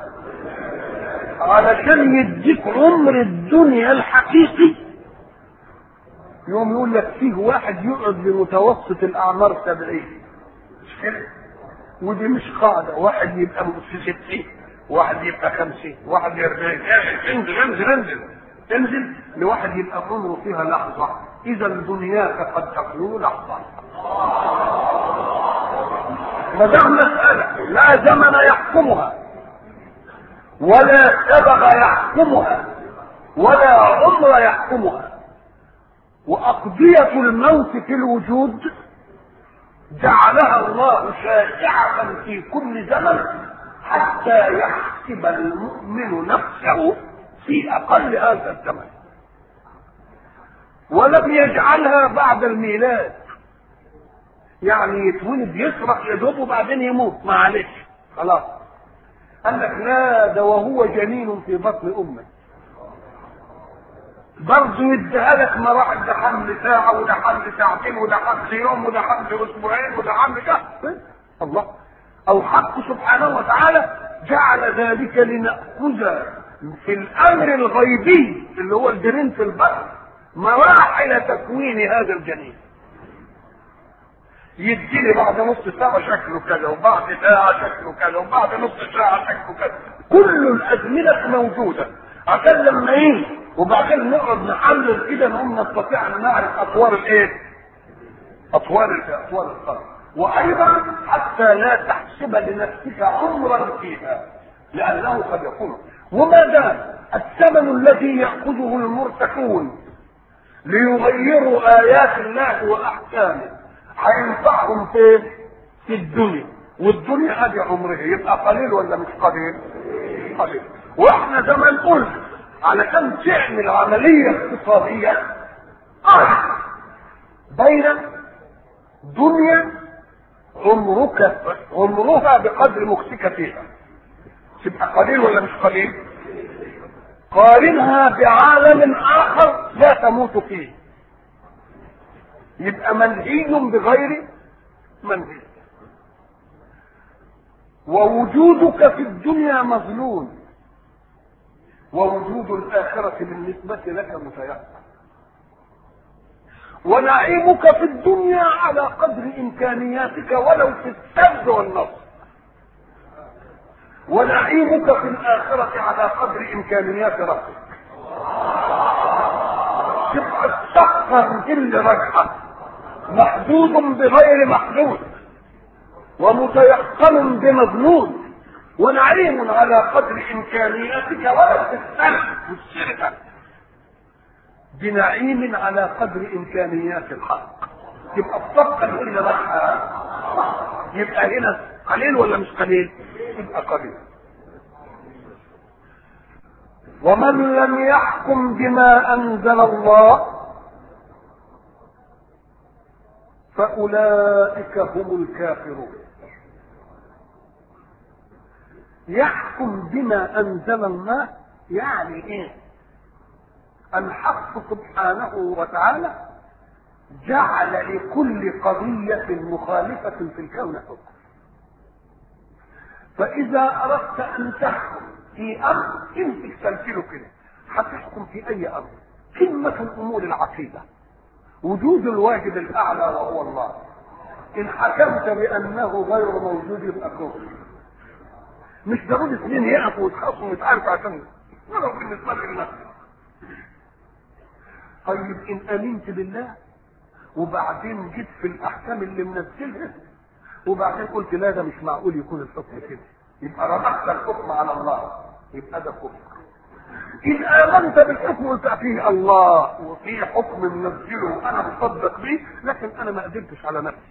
علشان يديك عمر الدنيا الحقيقي يوم يقول لك فيه واحد يقعد بمتوسط الاعمار سبعين مش كده ودي مش قاعده واحد يبقى في ستين واحد يبقى خمسين واحد يربعين انزل انزل انزل انزل لواحد يبقى عمره فيها لحظه اذا دنياك قد تكون لحظه ما دام مساله لا زمن يحكمها ولا سبق يحكمها ولا عمر يحكمها وأقضية الموت في الوجود جعلها الله شائعة في كل زمن حتى يحسب المؤمن نفسه في أقل هذا الزمن ولم يجعلها بعد الميلاد يعني يتولد يسرق يدوب وبعدين يموت معلش خلاص قال لك لا ده وهو جنين في بطن امه برضه يديها لك مراحل ده حمل ساعة وده حمل ساعتين وده حمل يوم وده حمل أسبوعين وده حمل شهر الله أو حق سبحانه وتعالى جعل ذلك لنأخذ في الأمر الغيبي اللي هو الجنين في البطن مراحل تكوين هذا الجنين يديني بعد نص ساعة شكله كذا وبعد ساعة شكله كذا وبعد نص ساعة شكله كذا كل الأزمنة موجودة عشان لما يجي وبعدين نقعد نحلل كده نقوم نستطيع ان نعرف اطوار الايه؟ اطوار اطوار القلب وايضا حتى لا تحسب لنفسك عمرا فيها لانه قد يكون وما دام الثمن الذي ياخذه المرتكون ليغيروا ايات الله واحكامه هينفعهم فين؟ في الدنيا والدنيا هذه عمره يبقى قليل ولا مش قليل؟ قليل واحنا زمان قلنا علشان تعمل عملية اقتصادية قرن بين دنيا عمرك عمرها بقدر مكسك فيها تبقى قليل ولا مش قليل قارنها بعالم اخر لا تموت فيه يبقى منهي بغير منهي ووجودك في الدنيا مظلوم ووجود الآخرة بالنسبة لك متيقن ونعيمك في الدنيا على قدر إمكانياتك ولو في السد والنصر ونعيمك في الآخرة على قدر إمكانيات ربك تبقى السقف كل رجعة محدود بغير محدود ومتيقن بمظنون ونعيم على قدر امكانياتك ولا تستلم والشركه بنعيم على قدر امكانيات الحق يبقى الصفقه اللي راحها يبقى هنا قليل ولا مش قليل؟ يبقى قليل ومن لم يحكم بما انزل الله فاولئك هم الكافرون يحكم بما انزل الله يعني ايه الحق سبحانه وتعالى جعل لكل قضية مخالفة في الكون حكم فإذا أردت أن تحكم في أمر امسك سلسله كده هتحكم في أي أمر قمة الأمور العقيدة وجود الواجب الأعلى وهو الله إن حكمت بأنه غير موجود يبقى كفر مش ضروري اثنين يقفوا ويتخاصموا ويتعاركوا عشان ولو بالنسبه لنفسك طيب ان امنت بالله وبعدين جيت في الاحكام اللي منزلها وبعدين قلت لا ده مش معقول يكون الحكم كده يبقى ربحت الحكم على الله يبقى ده كفر إن آمنت بالحكم قلت فيه الله وفيه حكم منزله وأنا مصدق به لكن أنا ما قدرتش على نفسي.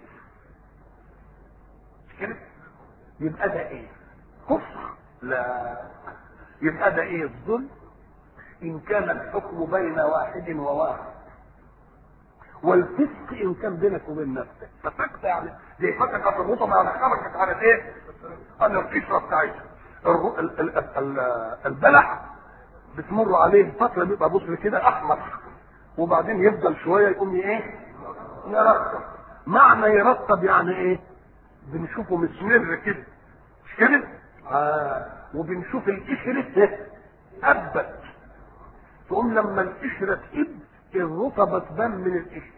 كده؟ يبقى ده إيه؟ كفر لا يبقى ده ايه الظلم ان كان الحكم بين واحد وواحد والفسق ان كان بينك وبين نفسك فسقت يعني زي فتكت الرطبه يعني خرجت على الايه؟ عن القشره بتاعتها البلح بتمر عليه فتره بيبقى بصر كده احمر وبعدين يفضل شويه يقوم ايه؟ يرطب معنى يرطب يعني ايه؟ بنشوفه مسمر كده مش كده؟ آه. وبنشوف القشرة أبت تقوم لما القشرة تئب الرطبة تبان من القشرة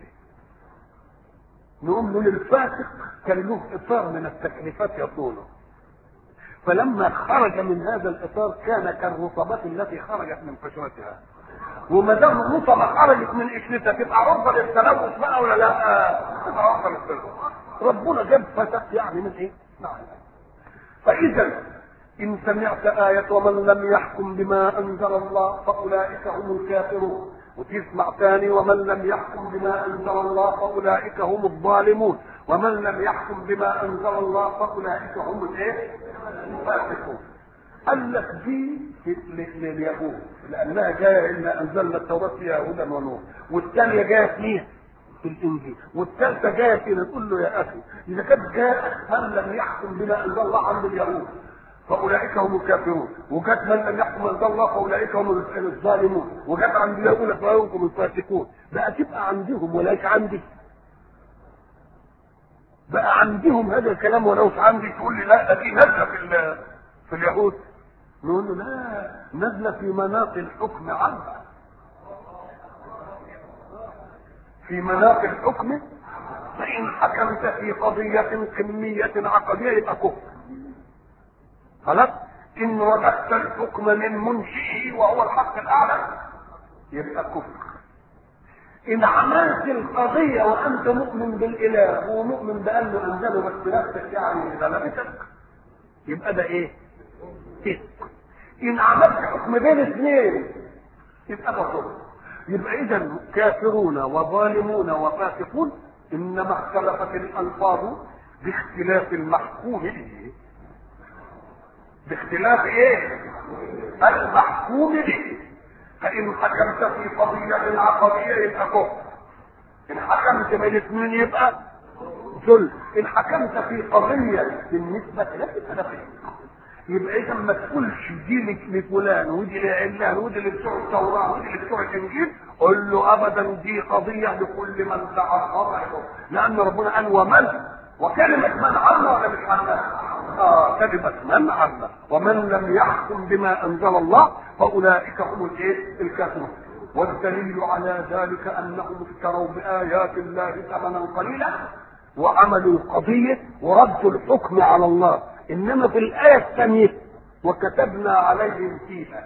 نقوم له للفاسق كان له إطار من التكليفات يطوله فلما خرج من هذا الإطار كان كالرطبات التي خرجت من قشرتها وما دام الرطبة خرجت من قشرتها تبقى عرضة للتلوث بقى ولا لا؟ تبقى عرضة للتلوث ربنا جاب فسق يعني من ايه؟ نعم فإذا إن سمعت آية ومن لم يحكم بما أنزل الله فأولئك هم الكافرون وتسمع ثاني ومن لم يحكم بما أنزل الله فأولئك هم الظالمون ومن لم يحكم بما أنزل الله فأولئك هم الإيه؟ الفاسقون قال لك دي لليهود لأنها جاية إن أنزلنا التوراة فيها هدى ونور والثانية جاية فيها في الانجيل والثالثه جايه فينا تقول له يا اخي اذا كانت جاءت من لم يحكم بما انزل الله عند اليهود فاولئك هم الكافرون وجت من لم يحكم انزل الله فاولئك هم الظالمون وجت عند الاولى فاولئك هم الفاسقون بقى تبقى عندهم وليس عندي بقى عندهم هذا الكلام ولو مش عندي تقول لي لا دي نازله في ال- في اليهود نقول له لا نازله في مناط الحكم عنها في مناط الحكم فإن حكمت في قضية كمية عقدية يبقى كفر خلاص إن وجدت الحكم من منشئه وهو الحق الأعلى يبقى كفر إن عملت القضية وأنت مؤمن بالإله ومؤمن بأنه أنزله بس نفسك يعني غلبتك يبقى ده إيه؟ فسق إن عملت حكم بين اثنين يبقى ده كفر يبقى إذا كافرون وظالمون وفاسقون إنما اختلفت الألفاظ باختلاف المحكوم به باختلاف ايه المحكوم به فان حكمت في قضية عقدية يبقى كفر ان حكمت بين اثنين يبقى ظلم ان حكمت في قضية بالنسبة لك يبقى ده فسق. يبقى اذا ما تقولش دي لك- لفلان ودي لعلان ودي لبتوع التوراة ودي لبتوع الانجيل قول له ابدا دي قضية لكل من تعرض له لان ربنا قال ومن وكلمة من عنا ولا مش عنا آه كلمة من عنا ومن لم يحكم بما انزل الله فاولئك هم الايه الكافرون والدليل على ذلك انهم اشتروا بايات الله ثمنا قليلا وعملوا القضية وردوا الحكم على الله إنما في الآية الثانية وكتبنا عليهم فيها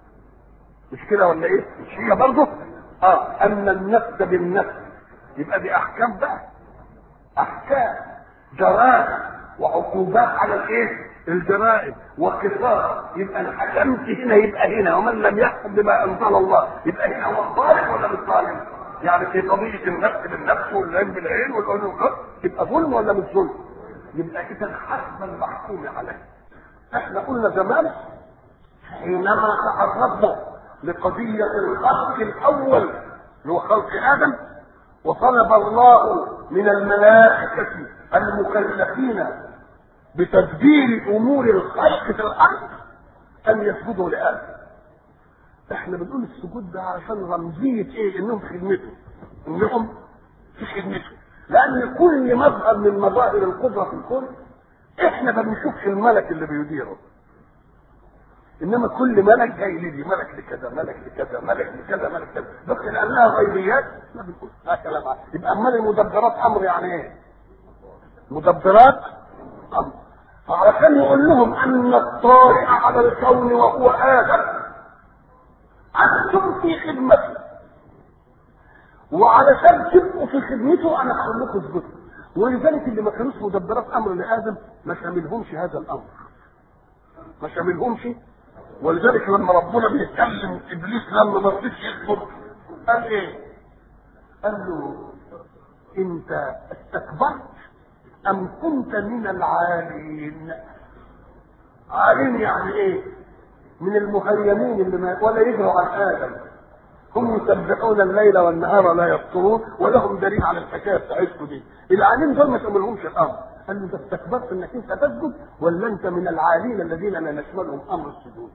مش كده ولا إيه؟ مش هي برضه؟ آه أن النفس بالنفس يبقى دي أحكام بقى أحكام جرائم وعقوبات على الإيه؟ الجرائم وقصاص يبقى ان حكمت هنا يبقى هنا ومن لم يحكم بما انزل الله يبقى هنا هو الظالم ولا مش ظالم؟ يعني في قضيه النفس بالنفس والعين بالعين والعين بالعين يبقى ظلم ولا مش ظلم؟ يبقى اذا حسب المحكوم عليه. احنا قلنا زمان حينما تعرضنا لقضيه الخلق الاول اللي هو خلق ادم وطلب الله من الملائكه المكلفين بتدبير امور الخلق في الارض ان يسجدوا لادم احنا بنقول السجود ده علشان رمزيه ايه انهم في خدمته انهم في خدمته لان كل مظهر من مظاهر القدره في الكون احنا ما بنشوفش الملك اللي بيديره انما كل ملك جاي لي ملك لكذا ملك لكذا ملك لكذا ملك لكذا بس لانها غيبيات ما بنقول ها كلام عادي. يبقى امال المدبرات امر يعني ايه؟ مدبرات امر فعلشان يقول لهم ان الطارئ على الكون وهو ادم انتم في خدمته وعلشان تبقوا في خدمته انا هقول لكم اثبتوا ولذلك اللي ما كانوش مدبرات امر لادم ما شاملهمش هذا الامر ما شاملهمش ولذلك لما ربنا بيتكلم ابليس لما ما رضيش يكفر قال ايه؟ قال له انت استكبرت ام كنت من العالين؟ عالين يعني ايه؟ من المهيمين اللي ما ولا يجروا عن ادم هم يسبحون الليل والنهار لا يفطرون ولهم دليل على الحكايه بتاعتكم دي العالين دول ما تعملهمش الامر قال له انت استكبرت انك انت تسجد ولا انت من العالين الذين لا نشملهم امر السجود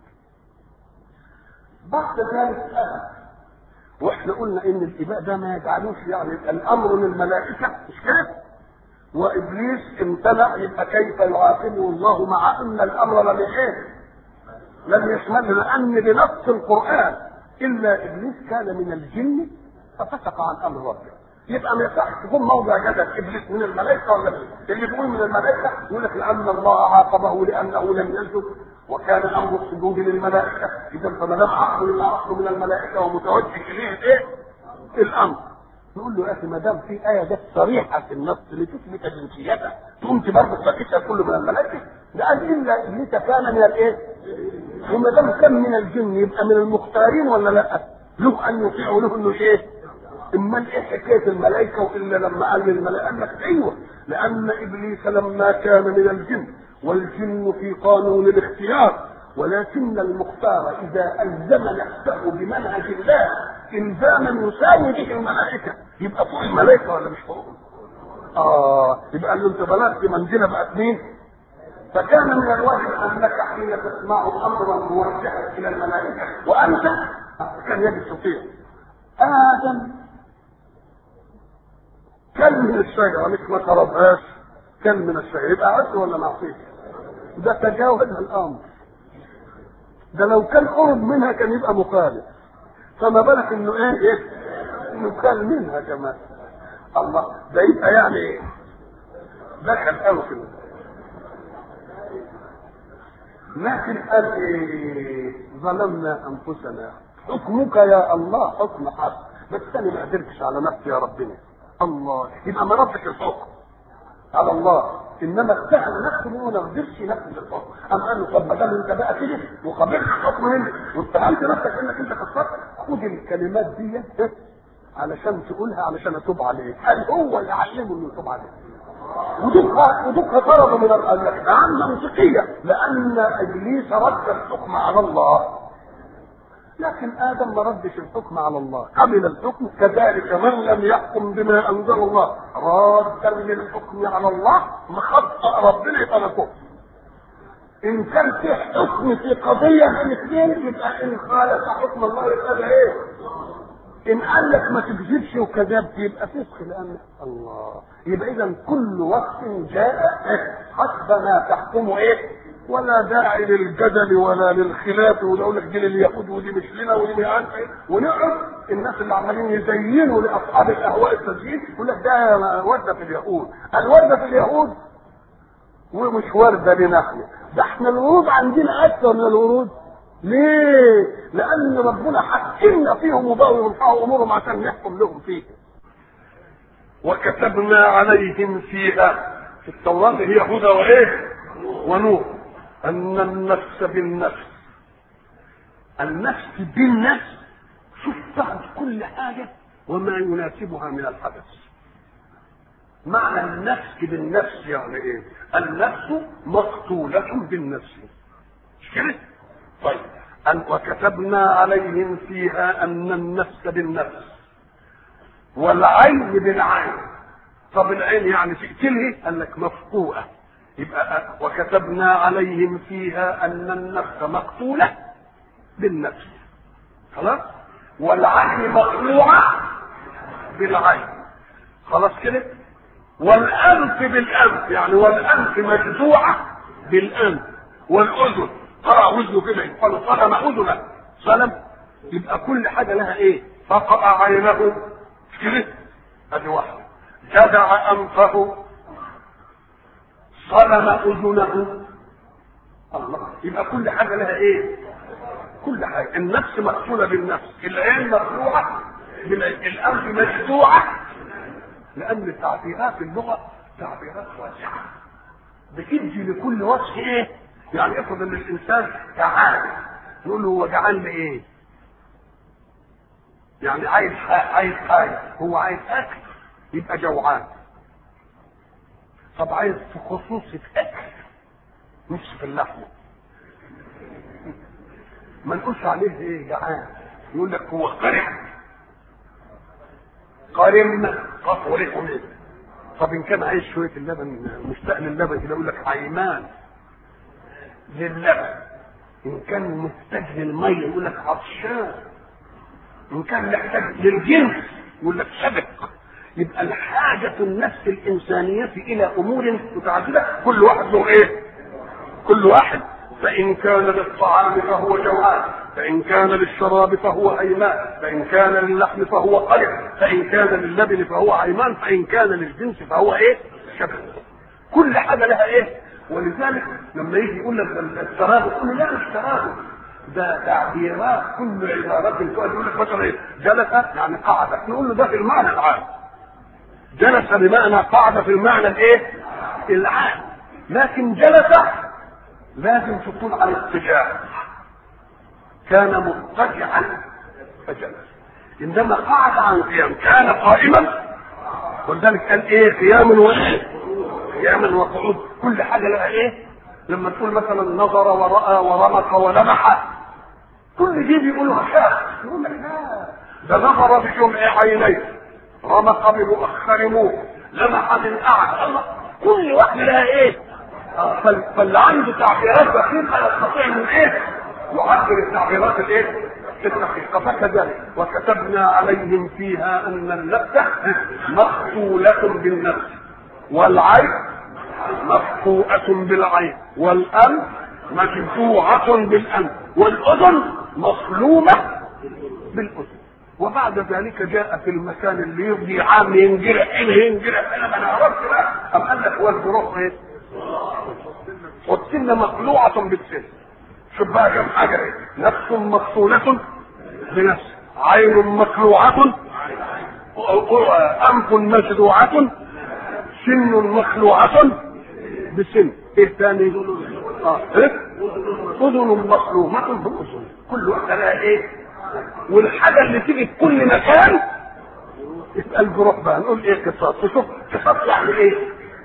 بعد ذلك آه. واحنا قلنا ان الاباء ده ما يجعلوش يعني الامر للملائكه مش كده وابليس امتنع يبقى كيف يعاقبه الله مع ان الامر لم ايه لم يشمله لان بنص القران الا ابليس كان من الجن ففسق عن امر ربه يبقى ما يصحش تكون موضع جدل ابليس من الملائكه ولا من اللي بيقول من الملائكه يقول لك لان الله عاقبه لانه لم يسجد وكان امر السجود للملائكه اذا فما دام عقله يبقى عقله من الملائكه ومتوجه اليه الايه؟ الامر نقول له يا اخي ما دام في ايه جت صريحه في النص لتثبت جنسيته تقوم برضه تفككها كله من الملائكه ده قال الا ابليس كان من الايه؟ وما دام كان من الجن يبقى من المختارين ولا لا؟ له ان يطيعوا له انه ايه؟ امال ايه حكايه الملائكه والا لما قال للملائكه قال لك ايوه لان ابليس لما كان من الجن والجن في قانون الاختيار ولكن المختار اذا الزم نفسه بمنهج الله الزاما يساوي به الملائكه يبقى فوق الملائكه ولا مش فوق؟ اه يبقى قال له انت بلغت منزله بقت مين؟ فكان من الواجب انك حين تسمع امرا موجها الى الملائكه وانت كان يجب تطيع ادم كل من الشجره مش ما شربهاش كل من الشجره يبقى عصر ولا معصيه ده تجاوز الامر ده لو كان قرب منها كان يبقى مخالف فما بالك انه ايه ايه انه كان منها كمان الله ده يبقى يعني ايه دخل قوي كده لكن قال ايه ظلمنا انفسنا حكمك يا الله حكم حق بس انا ما قدرتش على نفسي يا ربنا الله يبقى ما ردش الحكم على الله انما اختار نفسه هو ما قدرش ينفذ الحكم ام قال له طب ما دام انت بقى كده وقبلت الحكم مني واتهمت نفسك انك انت قصرت خد الكلمات دي علشان تقولها علشان اتوب عليك قال هو اللي علمه انه يتوب عليك ودك ودك طلب من الأمة منطقية لأن إبليس رد الحكم على الله لكن آدم ما ردش الحكم على الله قبل الحكم كذلك من لم يحكم بما أنزل الله رادا للحكم على الله مخطأ ربنا يبقى ده كفر إن كان في حكم في قضية من الاثنين يبقى إن خالف حكم الله يبقى ده إيه؟ ان قال لك ما تكذبش وكذبت يبقى فسق لان الله يبقى اذا كل وقت جاء حسب ما تحكم ايه ولا داعي للجدل ولا للخلاف ونقول لك دي لليهود ودي مش لنا ودي مش عارف ايه ونقعد الناس اللي عمالين يزينوا لاصحاب الاهواء التزيين يقول لك ده ورده في اليهود الورده في اليهود ومش ورده لنا احنا ده احنا الورود عندنا اكثر من الورود ليه؟ لأن ربنا حكمنا فيهم وبقوا يرفعوا أمورهم عشان نحكم لهم فيه. وكتبنا عليهم فيها في التوراة هي هدى وإيه؟ ونور أن النفس بالنفس النفس بالنفس شوف تاخد كل حاجة وما يناسبها من الحدث معنى النفس بالنفس يعني ايه؟ النفس مقتولة بالنفس مش كده؟ طيب أن وكتبنا عليهم فيها أن النفس بالنفس والعين بالعين طب العين يعني تقتله قال لك مفقوءة يبقى وكتبنا عليهم فيها أن النفس مقتولة بالنفس خلاص والعين مقطوعة بالعين خلاص كده والأنف بالأنف يعني والأنف مجزوعة بالأنف والأذن قرأ وزنه كده يقال صلم أذنه صلم يبقى كل حاجة لها إيه؟ فقع عينه كده أدي واحدة جدع أنفه صلم أذنه الله يبقى كل حاجة لها إيه؟ كل حاجة النفس مقتولة بالنفس العين مقطوعة الأنف مجزوعة لأن تعبيرات اللغة تعبيرات واسعة بتدي لكل وصف إيه؟ يعني افرض ان الانسان جعان نقول له هو جعان لايه؟ يعني عايز عايز حاجه هو عايز اكل يبقى جوعان طب عايز في خصوصة اكل نصف اللحمة ما نقولش عليه ايه جعان يقول لك هو قرم قرم قطورة منه طب ان كان عايز شوية اللبن مشتاق للبن كده يقول لك عيمان للبن ان كان محتاج للميه يقول لك عطشان ان كان محتاج للجنس يقول لك سبق يبقى الحاجة النفس الإنسانية إلى أمور متعددة كل واحد له إيه؟ كل واحد فإن كان للطعام فهو جوعان فإن كان للشراب فهو هيمان فإن كان للحم فهو قلق فإن كان للبن فهو عيمان فإن كان للجنس فهو إيه؟ شبه كل حاجة لها إيه؟ ولذلك لما يجي يقول لك الترابط تقول لا مش ترابط ده تعبيرات كل عبارات الفؤاد يقول لك مثلا ايه جلس يعني قعد نقول له ده في المعنى العام جلس بمعنى قعد في المعنى الايه العام لكن جلس لازم تكون على اتجاه كان مضطجعا فجلس انما قعد عن قيام كان قائما ولذلك قال ايه قيام وايه قياما وقعود كل حاجه لها ايه لما تقول مثلا نظر وراى ورمق ولمح كل دي بيقولوا شاف يقول لك لا ده نظر بجمع عينيه رمق بمؤخر موت لمح من اعلى الله كل واحده لها ايه آه فال- فاللي عنده تعبيرات دقيقه يستطيع من ايه؟ يعبر التعبيرات الايه؟ الدقيقه فكذلك وكتبنا عليهم فيها ان النفس مقتوله بالنفس والعين مقطوعة بالعين والأنف مجفوعة بالأنف والأذن مصلومة بالأذن وبعد ذلك جاء في المكان اللي يفضي عام ينجرح هنا ينجرح هنا ما نعرفش بقى أم قال لك والجروح ايه؟ والسن مقلوعة بالسن شوف بقى كم حاجة ايه؟ نفس مقتولة بنفس عين مقلوعة أنف مجدوعة سن مخلوعة بسن ايه تاني اه ايه اذن مخلوعة باذن كل واحدة لها ايه والحاجة اللي تيجي في كل مكان يبقى الجروح بقى نقول ايه قصاص شوف قصاص يعني ايه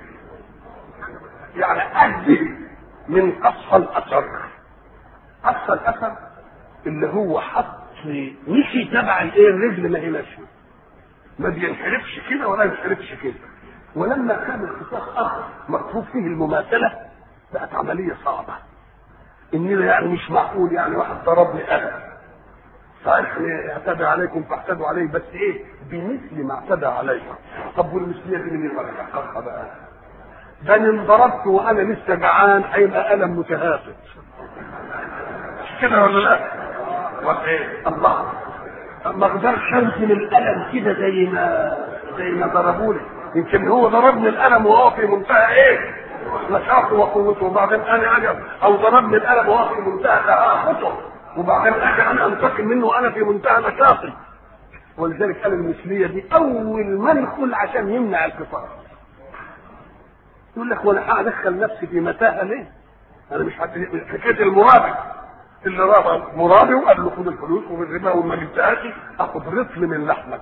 يعني ادي من قص الاثر قص الاثر اللي هو حط مشي تبع الايه الرجل ما هي ماشيه ما بينحرفش كده ولا ينحرفش كده ولما كان القصاص اخر مطلوب فيه المماثله بقت عمليه صعبه اننا يعني مش معقول يعني واحد ضربني انا صحيح اعتدى عليكم فاعتدوا عليه بس ايه بمثل ما اعتدى عليكم طب والمثليه دي من اللي يحققها بقى ده انا انضربت وانا لسه جعان هيبقى الم متهافت مش كده ولا لا؟ ولا ايه؟ الله ما اقدرش انزل الالم كده زي ما زي ما ضربوني يمكن هو ضربني الالم وهو في منتهى ايه؟ نشاطه وقوته وبعدين انا اجي او ضربني الالم وهو في منتهى تهافته وبعدين اجي انا انتقم منه وانا في منتهى نشاطي ولذلك قال المثليه دي اول ما ندخل عشان يمنع القصاص يقول لك وانا هدخل نفسي في متاهه ليه؟ انا مش هت- حكايه المرابي اللي رابع مرابي وقال له خد الفلوس والربا وما جبتهاش اخد رطل من لحمك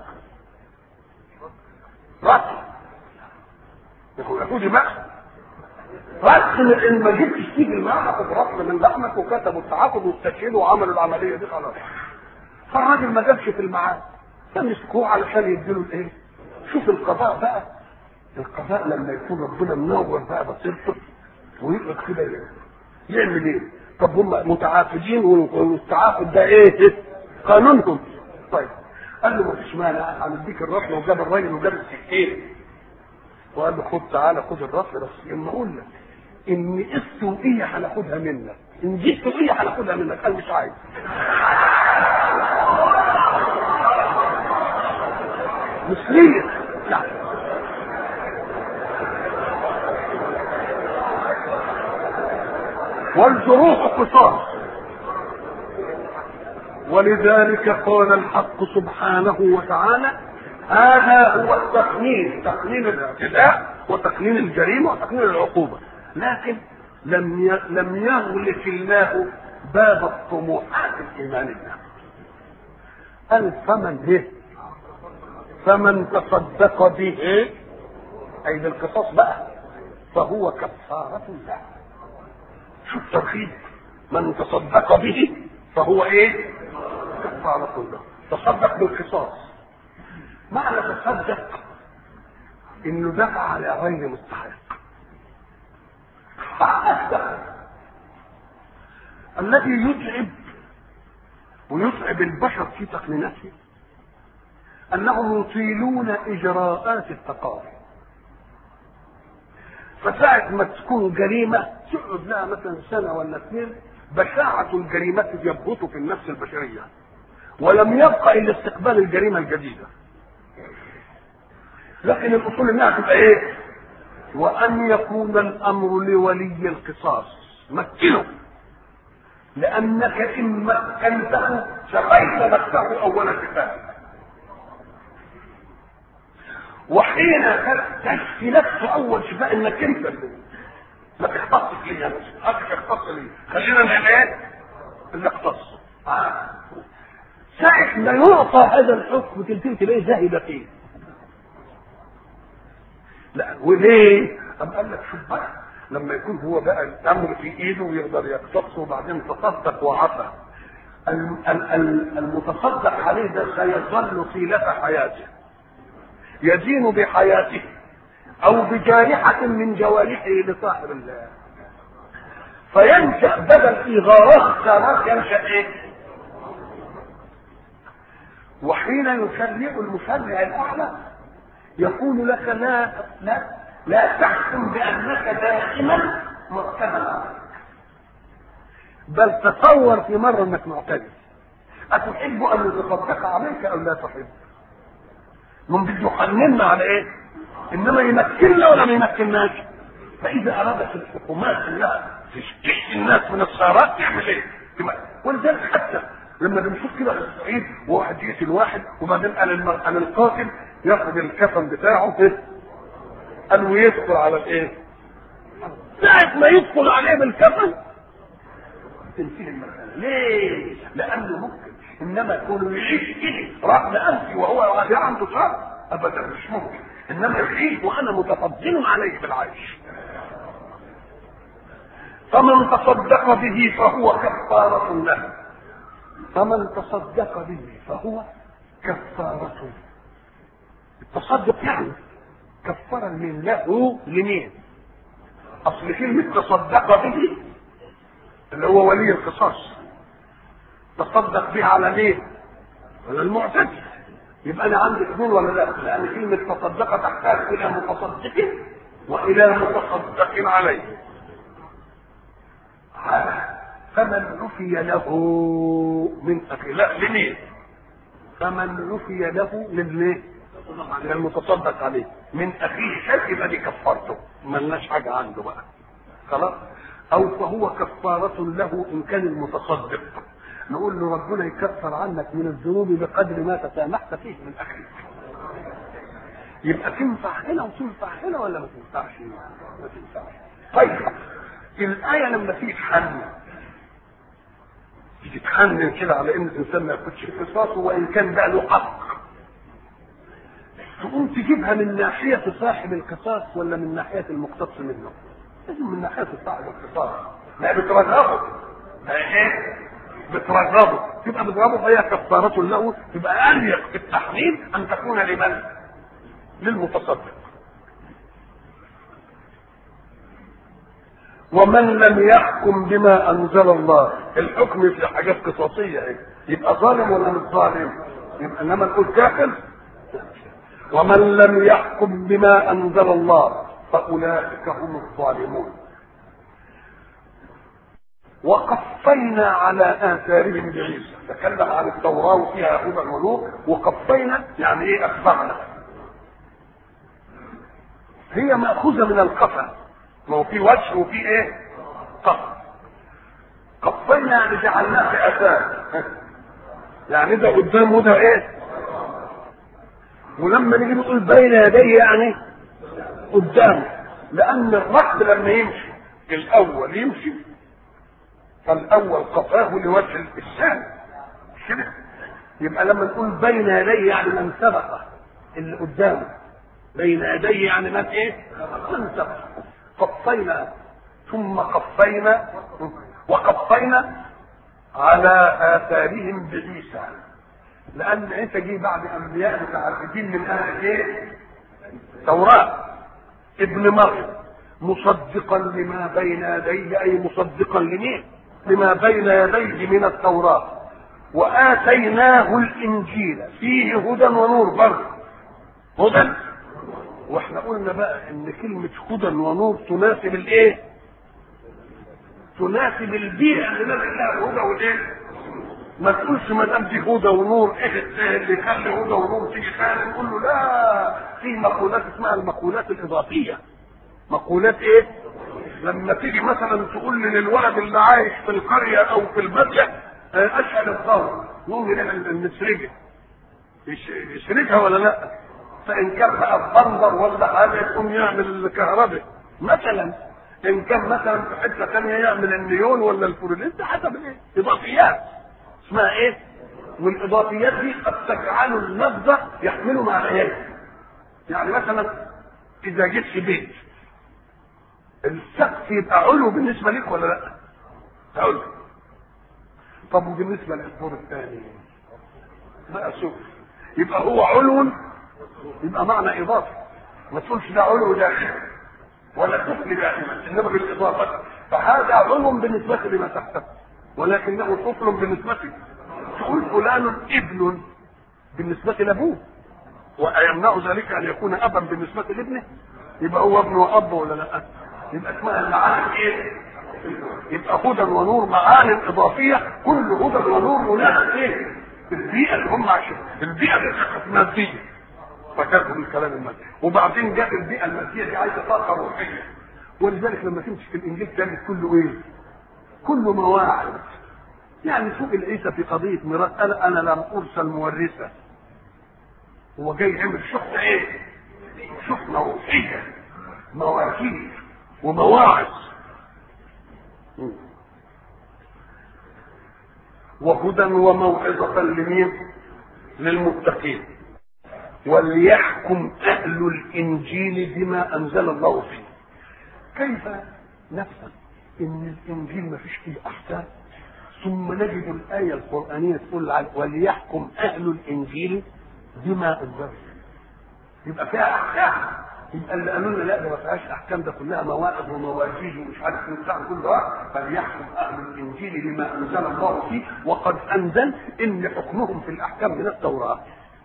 رطل يقول بقى رطل ان ما جبتش تيجي المعنى اخد رطل من لحمك وكتبوا التعاقد واستشهدوا وعملوا العمليه دي خلاص فالراجل ما جابش في الميعاد فمسكوه علشان يديله الايه؟ شوف القضاء بقى القضاء لما يكون ربنا منور بقى بصيرته ويقعد كده يعمل ايه؟ طب هم متعاقدين والتعاقد ده ايه؟ قانونهم طيب قال له مفيش مانع هنديك الرطل وجاب الراجل وجاب السكين وقال له خد تعالى خد الرطل بس اما اقول لك ان السوقيه هناخدها منك ان دي السوقيه هناخدها منك قال مش عايز مثلية لا والجروح قصاص ولذلك قال الحق سبحانه وتعالى هذا هو التقنين تقنين الابتداء وتقنين الجريمه وتقنين العقوبه لكن لم ي... لم يغلق الله باب الطموحات الايمانيه قال فمن ايه فمن تصدق به اي بالقصاص بقى فهو كفاره له شوف ترخيص من تصدق به فهو ايه كفارة له تصدق بالقصاص معنى تصدق انه دفع على غير مستحق فأصدق الذي يتعب ويتعب البشر في تقنينته انهم يطيلون اجراءات التقاضي فساعة ما تكون جريمة تقعد لها مثلا سنة ولا اثنين بشاعة الجريمة يبهت في النفس البشرية ولم يبقى إلا استقبال الجريمة الجديدة لكن الأصول إنها تبقى إيه؟ وأن يكون الأمر لولي القصاص مكنه لأنك إن مكنته شقيت نفسه أول كتاب وحين تشفي نفسه اول شفاء انك انت اللي ما تختصش لي يا نفسي اخي اختص لي خلينا نعمل اللي اختص آه. ساعة ما يعطى هذا الحكم تلتقي تلاقيه ذاهب فيه لا وليه؟ أم قال لك شوف بقى لما يكون هو بقى الامر في ايده ويقدر يقتص وبعدين تصدق وعفى ال- ال- ال- المتصدق عليه ده سيظل طيلة حياته يدين بحياته او بجارحة من جوارحه لصاحب ال- فينشا بدل اغارات خسارات ينشا ايه وحين يشرع المشرع الاعلى يقول لك لا لا لا تحكم بانك دائما معتمد بل تصور في مره انك معتدل اتحب ان يتصدق عليك او لا تحب من بده يحننا على ايه انما يمكننا ولا ما يمكنناش فاذا ارادت الحكومات انها تشتكي الناس من الثارات تعمل ايه ولذلك حتى لما بنشوف كده في الصعيد وواحد يقتل واحد وبعدين قال المر... قال القاتل ياخذ الكفن بتاعه ايه؟ قال ويدخل على الايه؟ ساعة ما يدخل عليه بالكفن تنتهي المسألة ليه؟ لأنه ممكن إنما يكون يعيش كده رغم أنفي وهو غير عنده صار أبدا مش ممكن إنما يعيش وأنا متفضل عليه بالعيش فمن تصدق به فهو كفارة له فمن تصدق به فهو كفارة التصدق يعني كفر من له لمين اصل كلمة تصدق به اللي هو ولي القصاص تصدق به على مين على المعتدي يبقى انا عندي اثنين ولا لا لان كلمة تصدق تحتاج الى متصدق والى متصدق عليه فمن عفي له من اخي لا لمين فمن عفي له لليه للمتصدق عليه من اخيه شيء يبقى دي كفارته ملناش حاجه عنده بقى خلاص او فهو كفارة له ان كان المتصدق نقول له ربنا يكفر عنك من الذنوب بقدر ما تسامحت فيه من اخيك يبقى تنفع هنا وتنفع هنا ولا ما تنفعش ما تنفعش طيب الآية لما تيجي تحنن تيجي تحنن كده على إن الإنسان ما ياخدش قصاصه وإن كان بقى له حق تقوم تجيبها من ناحية صاحب القصاص ولا من ناحية المقتص منه؟ لازم من ناحية صاحب القصاص ما بترغبه ما ايه؟ بترغبه تبقى بترغبه فهي كفارة له تبقى أليق في التحريم أن تكون لمن؟ للمتصدق ومن لم يحكم بما انزل الله الحكم في حاجات قصاصيه اهي يبقى ظالم ولا مش ظالم يبقى انما نقول كافر ومن لم يحكم بما انزل الله فاولئك هم الظالمون وقفينا على اثارهم بعيسى تكلم عن التوراه وفيها يهود الملوك وقفينا يعني ايه اخبرنا هي ماخوذه من القفا ما هو في وجه وفي ايه قف قفينا يعني جعلناه في اثار يعني ده قدام وده ايه ولما نيجي نقول بين يديه يعني قدامه لان الركب لما يمشي الاول يمشي فالاول قفاه لوجه الثاني كده يبقى لما نقول بين يديه يعني من سبقه اللي قدامه بين يديه يعني من ايه من سبقه قفينا ثم قفينا وقفينا على اثارهم بعيسى لان عيسى جه بعد انبياء متعددين من اهل ايه؟ توراة ابن مريم مصدقا لما بين يديه اي مصدقا لمين؟ لما بين يديه من التوراة وآتيناه الإنجيل فيه هدى ونور برضه هدى واحنا قلنا بقى ان كلمة هدى ونور تناسب الايه؟ تناسب البيئة اللي نزل لها الهدى والايه؟ ما تقولش ما دام دي هدى ونور ايه اللي يخلي هدى ونور تيجي خالد نقول له لا في مقولات اسمها المقولات الإضافية مقولات ايه؟ لما تيجي مثلا تقول لي للولد اللي عايش في القرية أو في البادية أشعل الضوء يقوم نسرجه يسرجها ولا لا؟ فان كان بقى بندر ولا حاجه يقوم يعمل الكهرباء مثلا ان كان مثلا في حته ثانيه يعمل النيون ولا الفلوريد حسب الايه؟ اضافيات اسمها ايه؟ والاضافيات دي قد تجعل اللفظ يحمل معنيين يعني مثلا اذا جيت في بيت السقف يبقى علو بالنسبه لك ولا لا؟ علو طب وبالنسبه للدور الثاني بقى سفل يبقى هو علو يبقى معنى اضافي ما تقولش ده علو داخل ولا سفل دائما انما بالاضافه فهذا علو بالنسبة لما تحته ولكنه طفل بالنسبة تقول فلان ابن بالنسبة لأبوه ويمنع ذلك أن يكون أبا بالنسبة لابنه يبقى هو ابن وأب ولا لا؟ يبقى اسمها المعاني إيه؟ يبقى هدى ونور معاني إضافية كل هدى ونور مناسب إيه؟ البيئة اللي هم عايشين البيئة اللي كانت مادية فكرهم الكلام المادي وبعدين جت البيئة المادية دي عايزة طاقة روحية ولذلك لما تمسك الإنجيل تجد كله إيه؟ كله مواعظ يعني سئل عيسى في قضية ميراث قال أنا لم أرسل مورثا هو جاي يعمل شحنة إيه؟ شحنة روحية مواكيل ومواعظ وهدى وموعظة لمين؟ للمتقين وليحكم أهل الإنجيل بما أنزل الله فيه كيف نفهم إن الإنجيل ما فيش فيه أحكام ثم نجد الآية القرآنية تقول وليحكم أهل الإنجيل بما أنزل يبقى فيها أحكام يبقى اللي قالوا لنا لا ده ما فيهاش احكام ده كلها مواعظ ومواجيج ومش عارف ايه بتاع كل ده فليحكم اهل الانجيل بما انزل الله فيه وقد انزل ان حكمهم في الاحكام من التوراه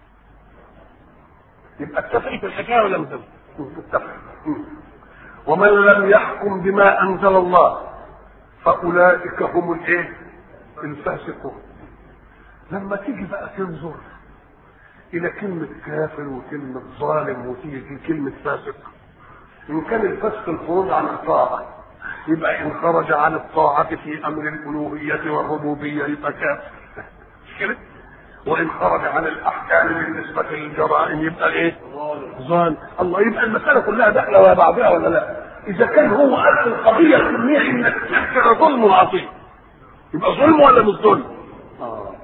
يبقى اتفقت الحكايه ولا مزل؟ اتفق ومن لم يحكم بما انزل الله فاولئك هم الايه؟ الفاسقون لما تيجي بقى تنظر الى كلمة كافر وكلمة ظالم وتيجي كلمة فاسق ان كان الفسق الخروج عن الطاعة يبقى ان خرج عن الطاعة في امر الالوهية والربوبية يبقى كافر مش كده؟ وان خرج عن الاحكام بالنسبة للجرائم يبقى ايه؟ ظالم الله يبقى المسألة كلها داخلة ويا بعضها ولا لا؟ اذا كان هو اصل القضية الكلية انك تكفر ظلم عظيم يبقى ظلم ولا مش ظلم؟ آه.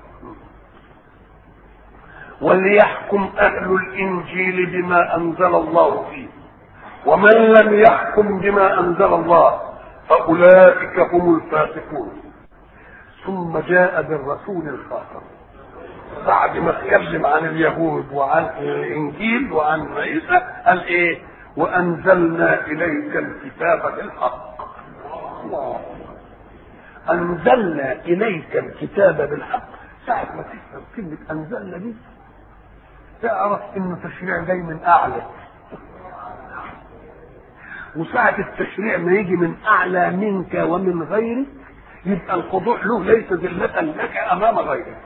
وليحكم أهل الإنجيل بما أنزل الله فيه ومن لم يحكم بما أنزل الله فأولئك هم الفاسقون ثم جاء بالرسول الخاتم بعد ما اتكلم عن اليهود وعن الإنجيل وعن عيسى قال إيه وأنزلنا إليك الكتاب بالحق الله أنزلنا إليك الكتاب بالحق ساعة ما تفهم كلمة أنزلنا دي تعرف انه تشريع جاي من اعلى وساعة التشريع ما يجي من اعلى منك ومن غيرك يبقى الخضوع له ليس ذلة لك امام غيرك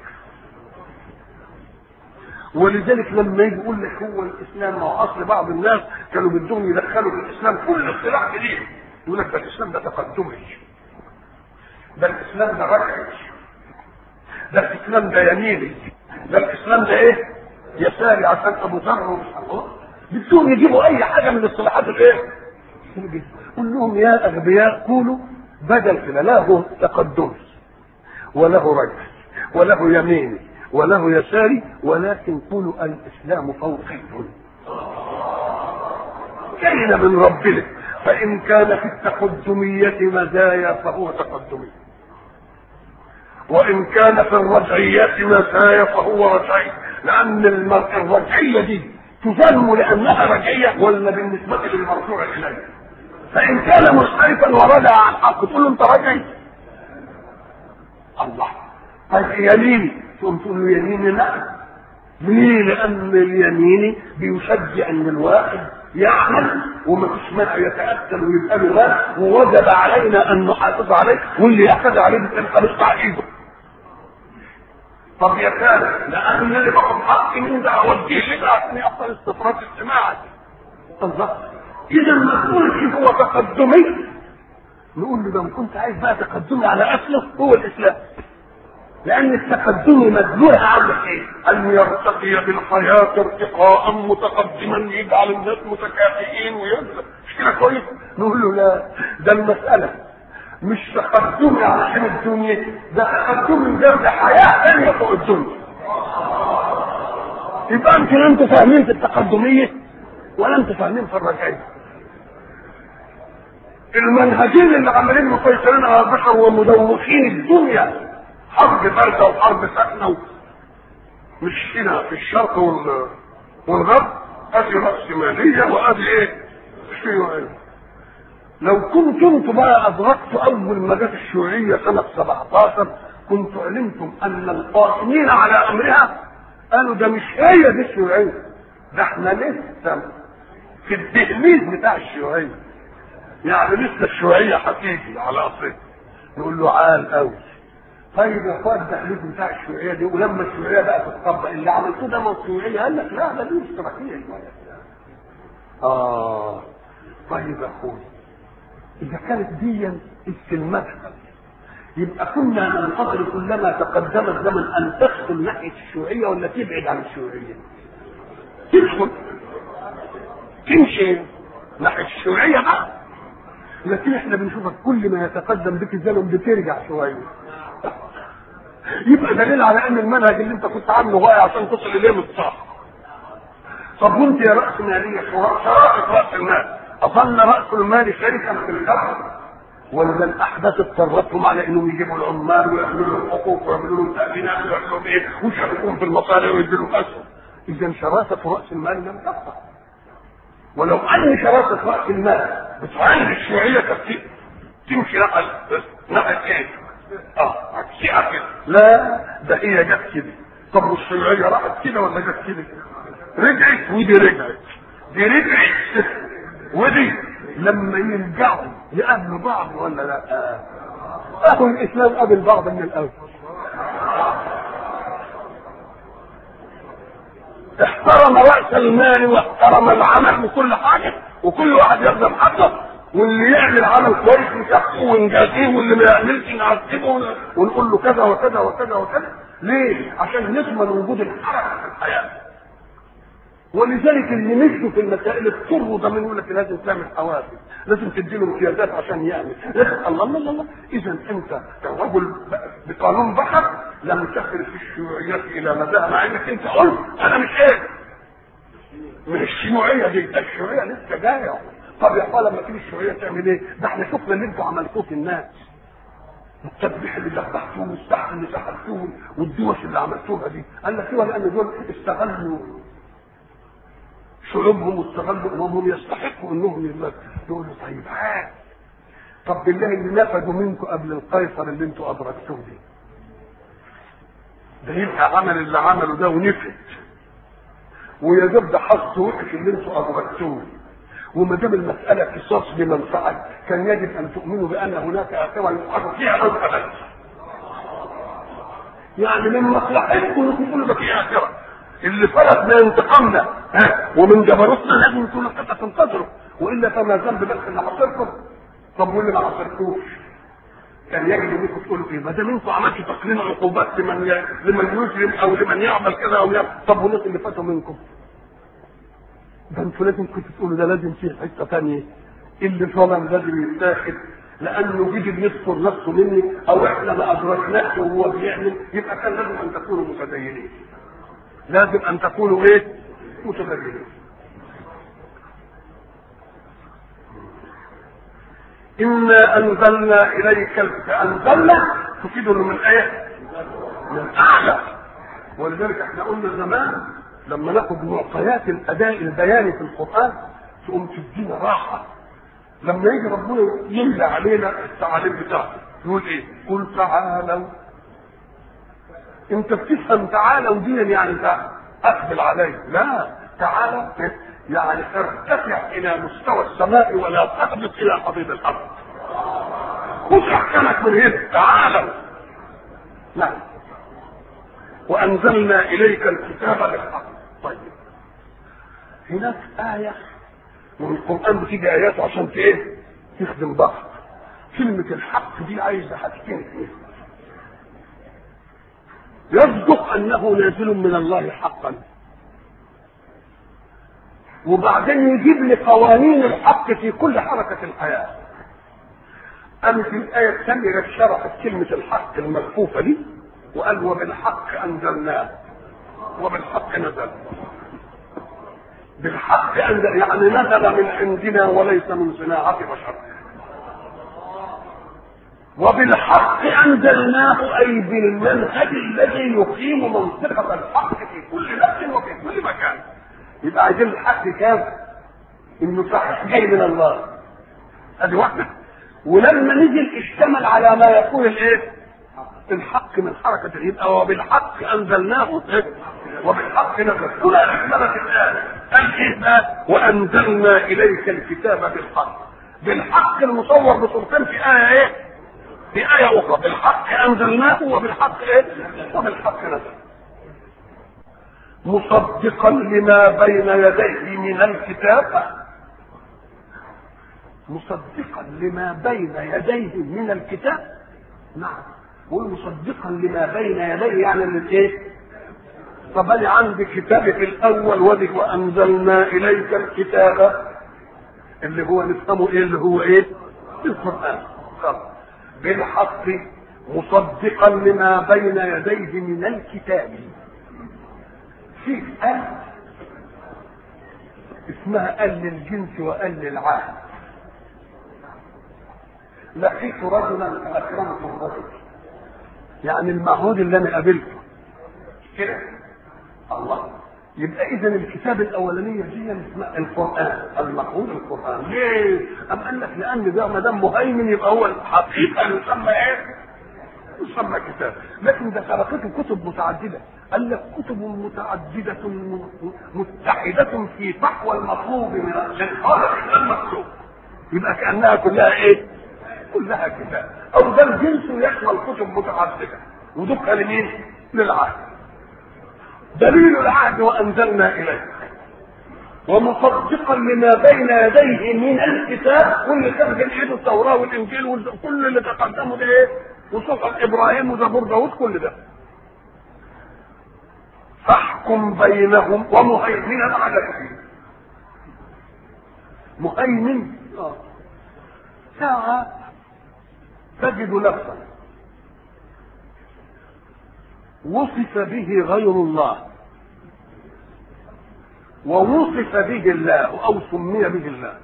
ولذلك لما يجي يقول لك هو الاسلام ما هو اصل بعض الناس كانوا بدهم يدخلوا في الاسلام كل اختراع جديد يقول لك ده الاسلام ده تقدمي ده الاسلام ده ركعي ده الاسلام ده يميني ده الاسلام ده ايه يساري عشان ابو ذر ومش الله بدهم يجيبوا اي حاجه من الاصطلاحات الايه؟ قول لهم يا اغبياء قولوا بدل كده له تقدمي وله رجل وله يميني وله يساري ولكن قولوا الاسلام فوقي كان من ربنا فان كان في التقدميه مزايا فهو تقدمي وان كان في الرجعيه مزايا فهو رجعي لان الرجعيه دي تذم لانها رجعيه ولا بالنسبه للمرجوع اليه فان كان مختلفا ورجع عن حق تقول له انت رجعي الله طيب يميني تقوم تقول له يميني لا ليه لان اليميني بيشجع ان الواحد يعمل وما فيش مانع يتاكل ويبقى له مال ووجب علينا ان نحافظ عليه واللي يعتدى عليه بتبقى نقطع ايده طب يا كان لان اللي باخد حقي من ده اوديه لك عشان يحصل استفراغ اجتماعي الله اذا ما تقولش هو تقدمي نقول له ده كنت عايز بقى تقدمي على اصله هو الاسلام لان التقدم مدلولها عندك ايه؟ ان يرتقي بالحياه ارتقاء متقدما يجعل الناس متكافئين وينزل مش كده كويس؟ نقول له لا ده المساله مش تقدمي علشان الدنيا ده تقدمي ده لحياه ثانيه فوق الدنيا يبقى يمكن انتوا فاهمين في التقدميه ولا انتوا فاهمين في الرجعيه المنهجين اللي عمالين مسيطرين على البشر ومدوخين الدنيا حرب باردة وحرب ساكنة مش هنا في الشرق وال... والغرب ادي رأسمالية وادي ايه؟ شيوعية لو كنت انتم بقى ادركت اول ما جت الشيوعيه سنه 17 كنت علمتم ان القائمين على امرها قالوا ده مش هي دي الشيوعيه ده احنا لسه في الدهليز بتاع الشيوعيه يعني لسه الشيوعيه هتيجي على اصلها نقول له عال قوي طيب يا اخوان التحليل بتاع الشيوعيه دي ولما الشيوعيه بقى تتطبق اللي عملتوه ده ما الشيوعيه قال لك لا ده دي اشتراكيه اه طيب يا اخوي اذا كانت دي استلمتها يبقى كنا ننتظر كلما تقدم الزمن ان تدخل ناحيه الشيوعيه ولا تبعد عن الشيوعيه تدخل تمشي ناحيه الشيوعيه بقى لكن احنا بنشوفك كل ما يتقدم بك الزمن بترجع شويه يبقى دليل على ان المنهج اللي انت كنت عامله غاية عشان تصل اليه مش صح طب وانت يا راس ماليه شرائط راس المال اظن راس المال شركا في الخلق ولا الاحداث اضطرتهم على انهم يجيبوا العمال ويعملوا لهم حقوق ويعملوا لهم تامينات ويعملوا لهم ايه ويشاركوهم في المصالح ويدوا لهم اسهم اذا شراسه راس المال لم تبقى ولو ان شراسه راس المال بتعالج الشيوعيه كانت تمشي نقل نقل ايه؟ اه عكسها كده لا ده هي جت كده طب والشيوعيه راحت كده ولا جت كده؟ رجعت ودي رجعت دي رجعت ودي لما يرجعوا يقابلوا بعض ولا لا؟ اخو الاسلام قابل بعض من الاول احترم راس المال واحترم العمل وكل حاجه وكل واحد يخدم حقه واللي يعمل عمل كويس نكافئه ونجازيه واللي ما يعملش نعذبه ونقول له كذا وكذا وكذا وكذا ليه؟ عشان نضمن وجود الحركه في الحياه ولذلك اللي مشوا في المسائل اضطروا ده من يقول لك لازم تعمل حوافز لازم تدي له امتيازات عشان يعمل لازم الله الله الله اذا انت كرجل بقانون بحر لم تخرج الشيوعيات الى مداها مع انك انت قلت انا مش قادر من الشيوعيه دي ده الشيوعيه لسه جايه طب يا اخوان لما تيجي الشيوعيه تعمل ايه؟ ده احنا شفنا اللي انتوا عملتوه في الناس التسبيح اللي ذبحتوه والسحر اللي سحرتوه والدوش اللي عملتوها دي قال لك ايوه لان دول استغلوا شعوبهم واستغلوا اممهم يستحقوا انهم يقولوا له طيب ها طب بالله اللي نفذوا منكم قبل القيصر اللي انتوا ادركتوه دي ده يبقى عمل اللي عمله ده ونفذ ويجب ده حظ وحش اللي انتوا ادركتوه وما دام المساله قصاص بمن فعل كان يجب ان تؤمنوا بان هناك اخره يقعد فيها من فعل يعني من مصلحتكم انكم تقولوا ده في اخره اللي فلت من انتقامنا ومن جبروتنا لازم تكونوا حتى تنتظروا والا فما ذنب بس اللي حصلكم طب واللي ما حصلكوش كان يجب انكم تقولوا ايه ما دام انتم عملتوا تقنين عقوبات لمن ي... لمن يجرم او لمن يعمل كذا او يعمل طب والناس اللي فاتوا منكم ده انتوا لازم كنتوا تقولوا ده لازم فيه حته ثانيه اللي ظلم لازم يتاخد لانه يجي بيذكر نفسه مني او احنا ما ادركناش وهو بيعمل يبقى كان لازم ان تكونوا متدينين لازم ان تكونوا ايه متدينين إنا أنزلنا إليك أنزلنا تفيد إنه من إيه؟ من أعلى ولذلك احنا قلنا زمان لما ناخد معطيات الأداء البياني في القرآن تقوم تدينا راحة لما يجي ربنا يملى علينا التعاليم بتاعته يقول ايه؟ قل تعالوا انت بتفهم تعالوا دي يعني اقبل علي لا تعالى يعني ارتفع الى مستوى السماء ولا تهبط الى حضيض الارض خذ احكامك من هنا تعالوا نعم وانزلنا اليك الكتاب بالحق طيب هناك آية من القرآن بتيجي آيات عشان ايه؟ تخدم بعض كلمة الحق دي عايزة حاجتين يصدق أنه نازل من الله حقا وبعدين يجيب لي قوانين الحق في كل حركة الحياة أم في الآية الثانية شرحت كلمة الحق المكفوفة دي وقال وبالحق أنزلناه وبالحق نزل بالحق أنزل يعني نزل من عندنا وليس من صناعة بشر وبالحق أنزلناه أي بالمنهج الذي يقيم منطقة الحق في كل نفس وفي كل مكان يبقى عايزين الحق كام؟ انه صحيح جاي من الله ادي واحده ولما نزل اشتمل على ما يقول الايه الحق من حركة يبقى وبالحق أنزلناه وبالحق نزل هنا أكملت الآية قال إيه بقى وأنزلنا إليك الكتاب بالحق بالحق المصور بصورتين في آية إيه؟ في آية أخرى بالحق أنزلناه وبالحق إيه؟ وبالحق نزل مصدقا لما بين يديه من الكتاب مصدقا لما بين يديه من الكتاب نعم ومصدقا لما بين يديه يعني الايه طب انا عندي كتابي في الاول وذي وانزلنا اليك الكتاب اللي هو نفهمه ايه اللي هو ايه القران طب بالحق مصدقا لما بين يديه من الكتاب في ال اسمها ال للجنس وال للعهد لقيت رجلا فاكرمت الرجل يعني المعهود اللي انا قابلته كده الله يبقى اذا الكتاب الاولانيه دي اسمها القران المعهود القران ليه؟ ام قال لك لان ده ما دام مهيمن يبقى هو الحقيقه يسمى ايه؟ يسمى كتاب لكن ده سبقته كتب متعدده قال لك كتب متعدده متحده في فحوى المطلوب من الخالق المطلوب يبقى كانها كلها ايه؟ كلها كتاب او ده الجنس يشمل كتب متعدده ودكها لمين؟ للعهد دليل العهد وانزلنا اليك ومصدقا لما بين يديه من الكتاب كل كتاب كان ايده التوراه والانجيل وكل اللي تقدمه ده ايه؟ وصحف ابراهيم وزبور داود كل ده فاحكم بينهم ومهيمنا على كثير مهيمن اه ساعة تجد نفسك وصف به غير الله ووصف به الله او سمي به الله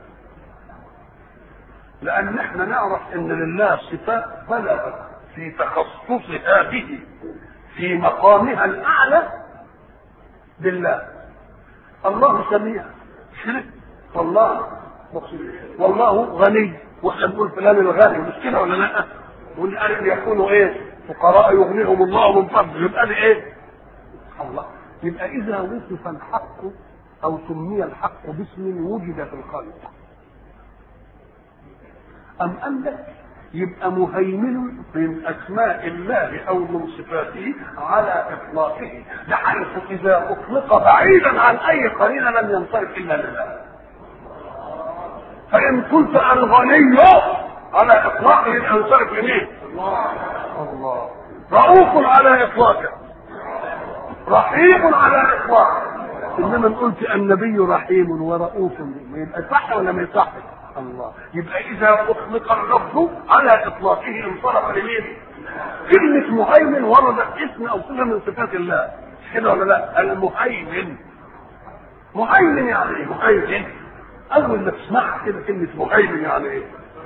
لان احنا نعرف ان لله صفات بلغت في تخصصها به في مقامها الاعلى بالله الله سميع شرك والله والله غني واحنا بنقول فلان الغني مش كده ولا لا؟ والقلب يكونوا ايه؟ فقراء يغنيهم الله من فضله يبقى دي ايه؟ الله يبقى اذا وصف الحق او سمي الحق باسم وجد في الخلق ام قال لك يبقى مهيمن من اسماء الله او من صفاته على اطلاقه بحيث اذا اطلق بعيدا عن اي قرينه لم ينصرف الا لله فان قلت الغني على اطلاقه ينصرف لمين؟ الله رؤوف على اطلاقه رحيم على اطلاقه انما قلت النبي رحيم ورؤوف يبقى صح ولا ما يصح؟ الله يبقى اذا اطلق اللفظ على اطلاقه انصرف لمين؟ كلمة مهيمن وردت اسم او صفة من صفات الله مش كده ولا لا؟ المهيمن مهيمن يعني ايه؟ مهيمن اول ما تسمعها كده كلمة مهيمن يعني ايه؟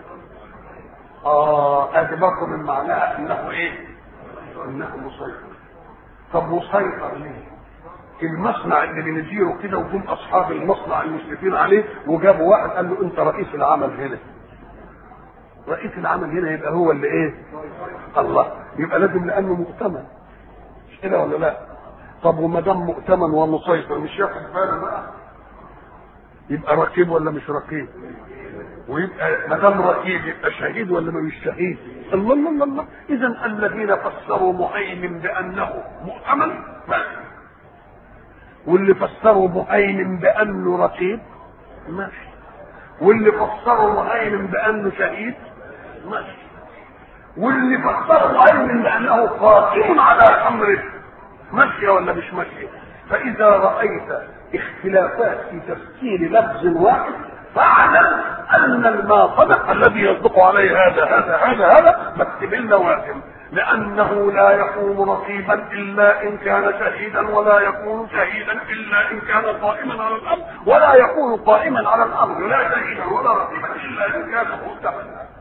اه ادي برضه من معناها انه ايه؟ انه مسيطر طب مسيطر ليه؟ المصنع اللي بنديره كده وجم اصحاب المصنع المشرفين عليه وجابوا واحد قال له انت رئيس العمل هنا رئيس العمل هنا يبقى هو اللي ايه الله يبقى لازم لانه مؤتمن مش كده ولا لا طب وما دام مؤتمن ومسيطر مش ياخد باله بقى يبقى رقيب ولا مش رقيب ويبقى ما دام رقيب يبقى شهيد ولا ما مش شهيد الله الله الله, الله. اذا الذين فسروا مهيمن بانه مؤتمن ماشي واللي فسروا مهيمن بانه رقيب ماشي واللي فسروا مهيمن بانه شهيد ماشي واللي فسروا مهيمن بانه قائم على امره ماشيه ولا مش ماشيه فاذا رايت اختلافات في تفسير لفظ واحد فاعلم ان الما صدق الذي يصدق عليه هذا هذا هذا هذا مكتب اللوازم لأنه لا يكون رقيبا إلا إن كان شهيدا ولا يكون شهيدا إلا إن كان قائما على الأمر ولا يكون قائما على الأمر لا شهيدا ولا رقيبا إلا إن كان مؤتمنا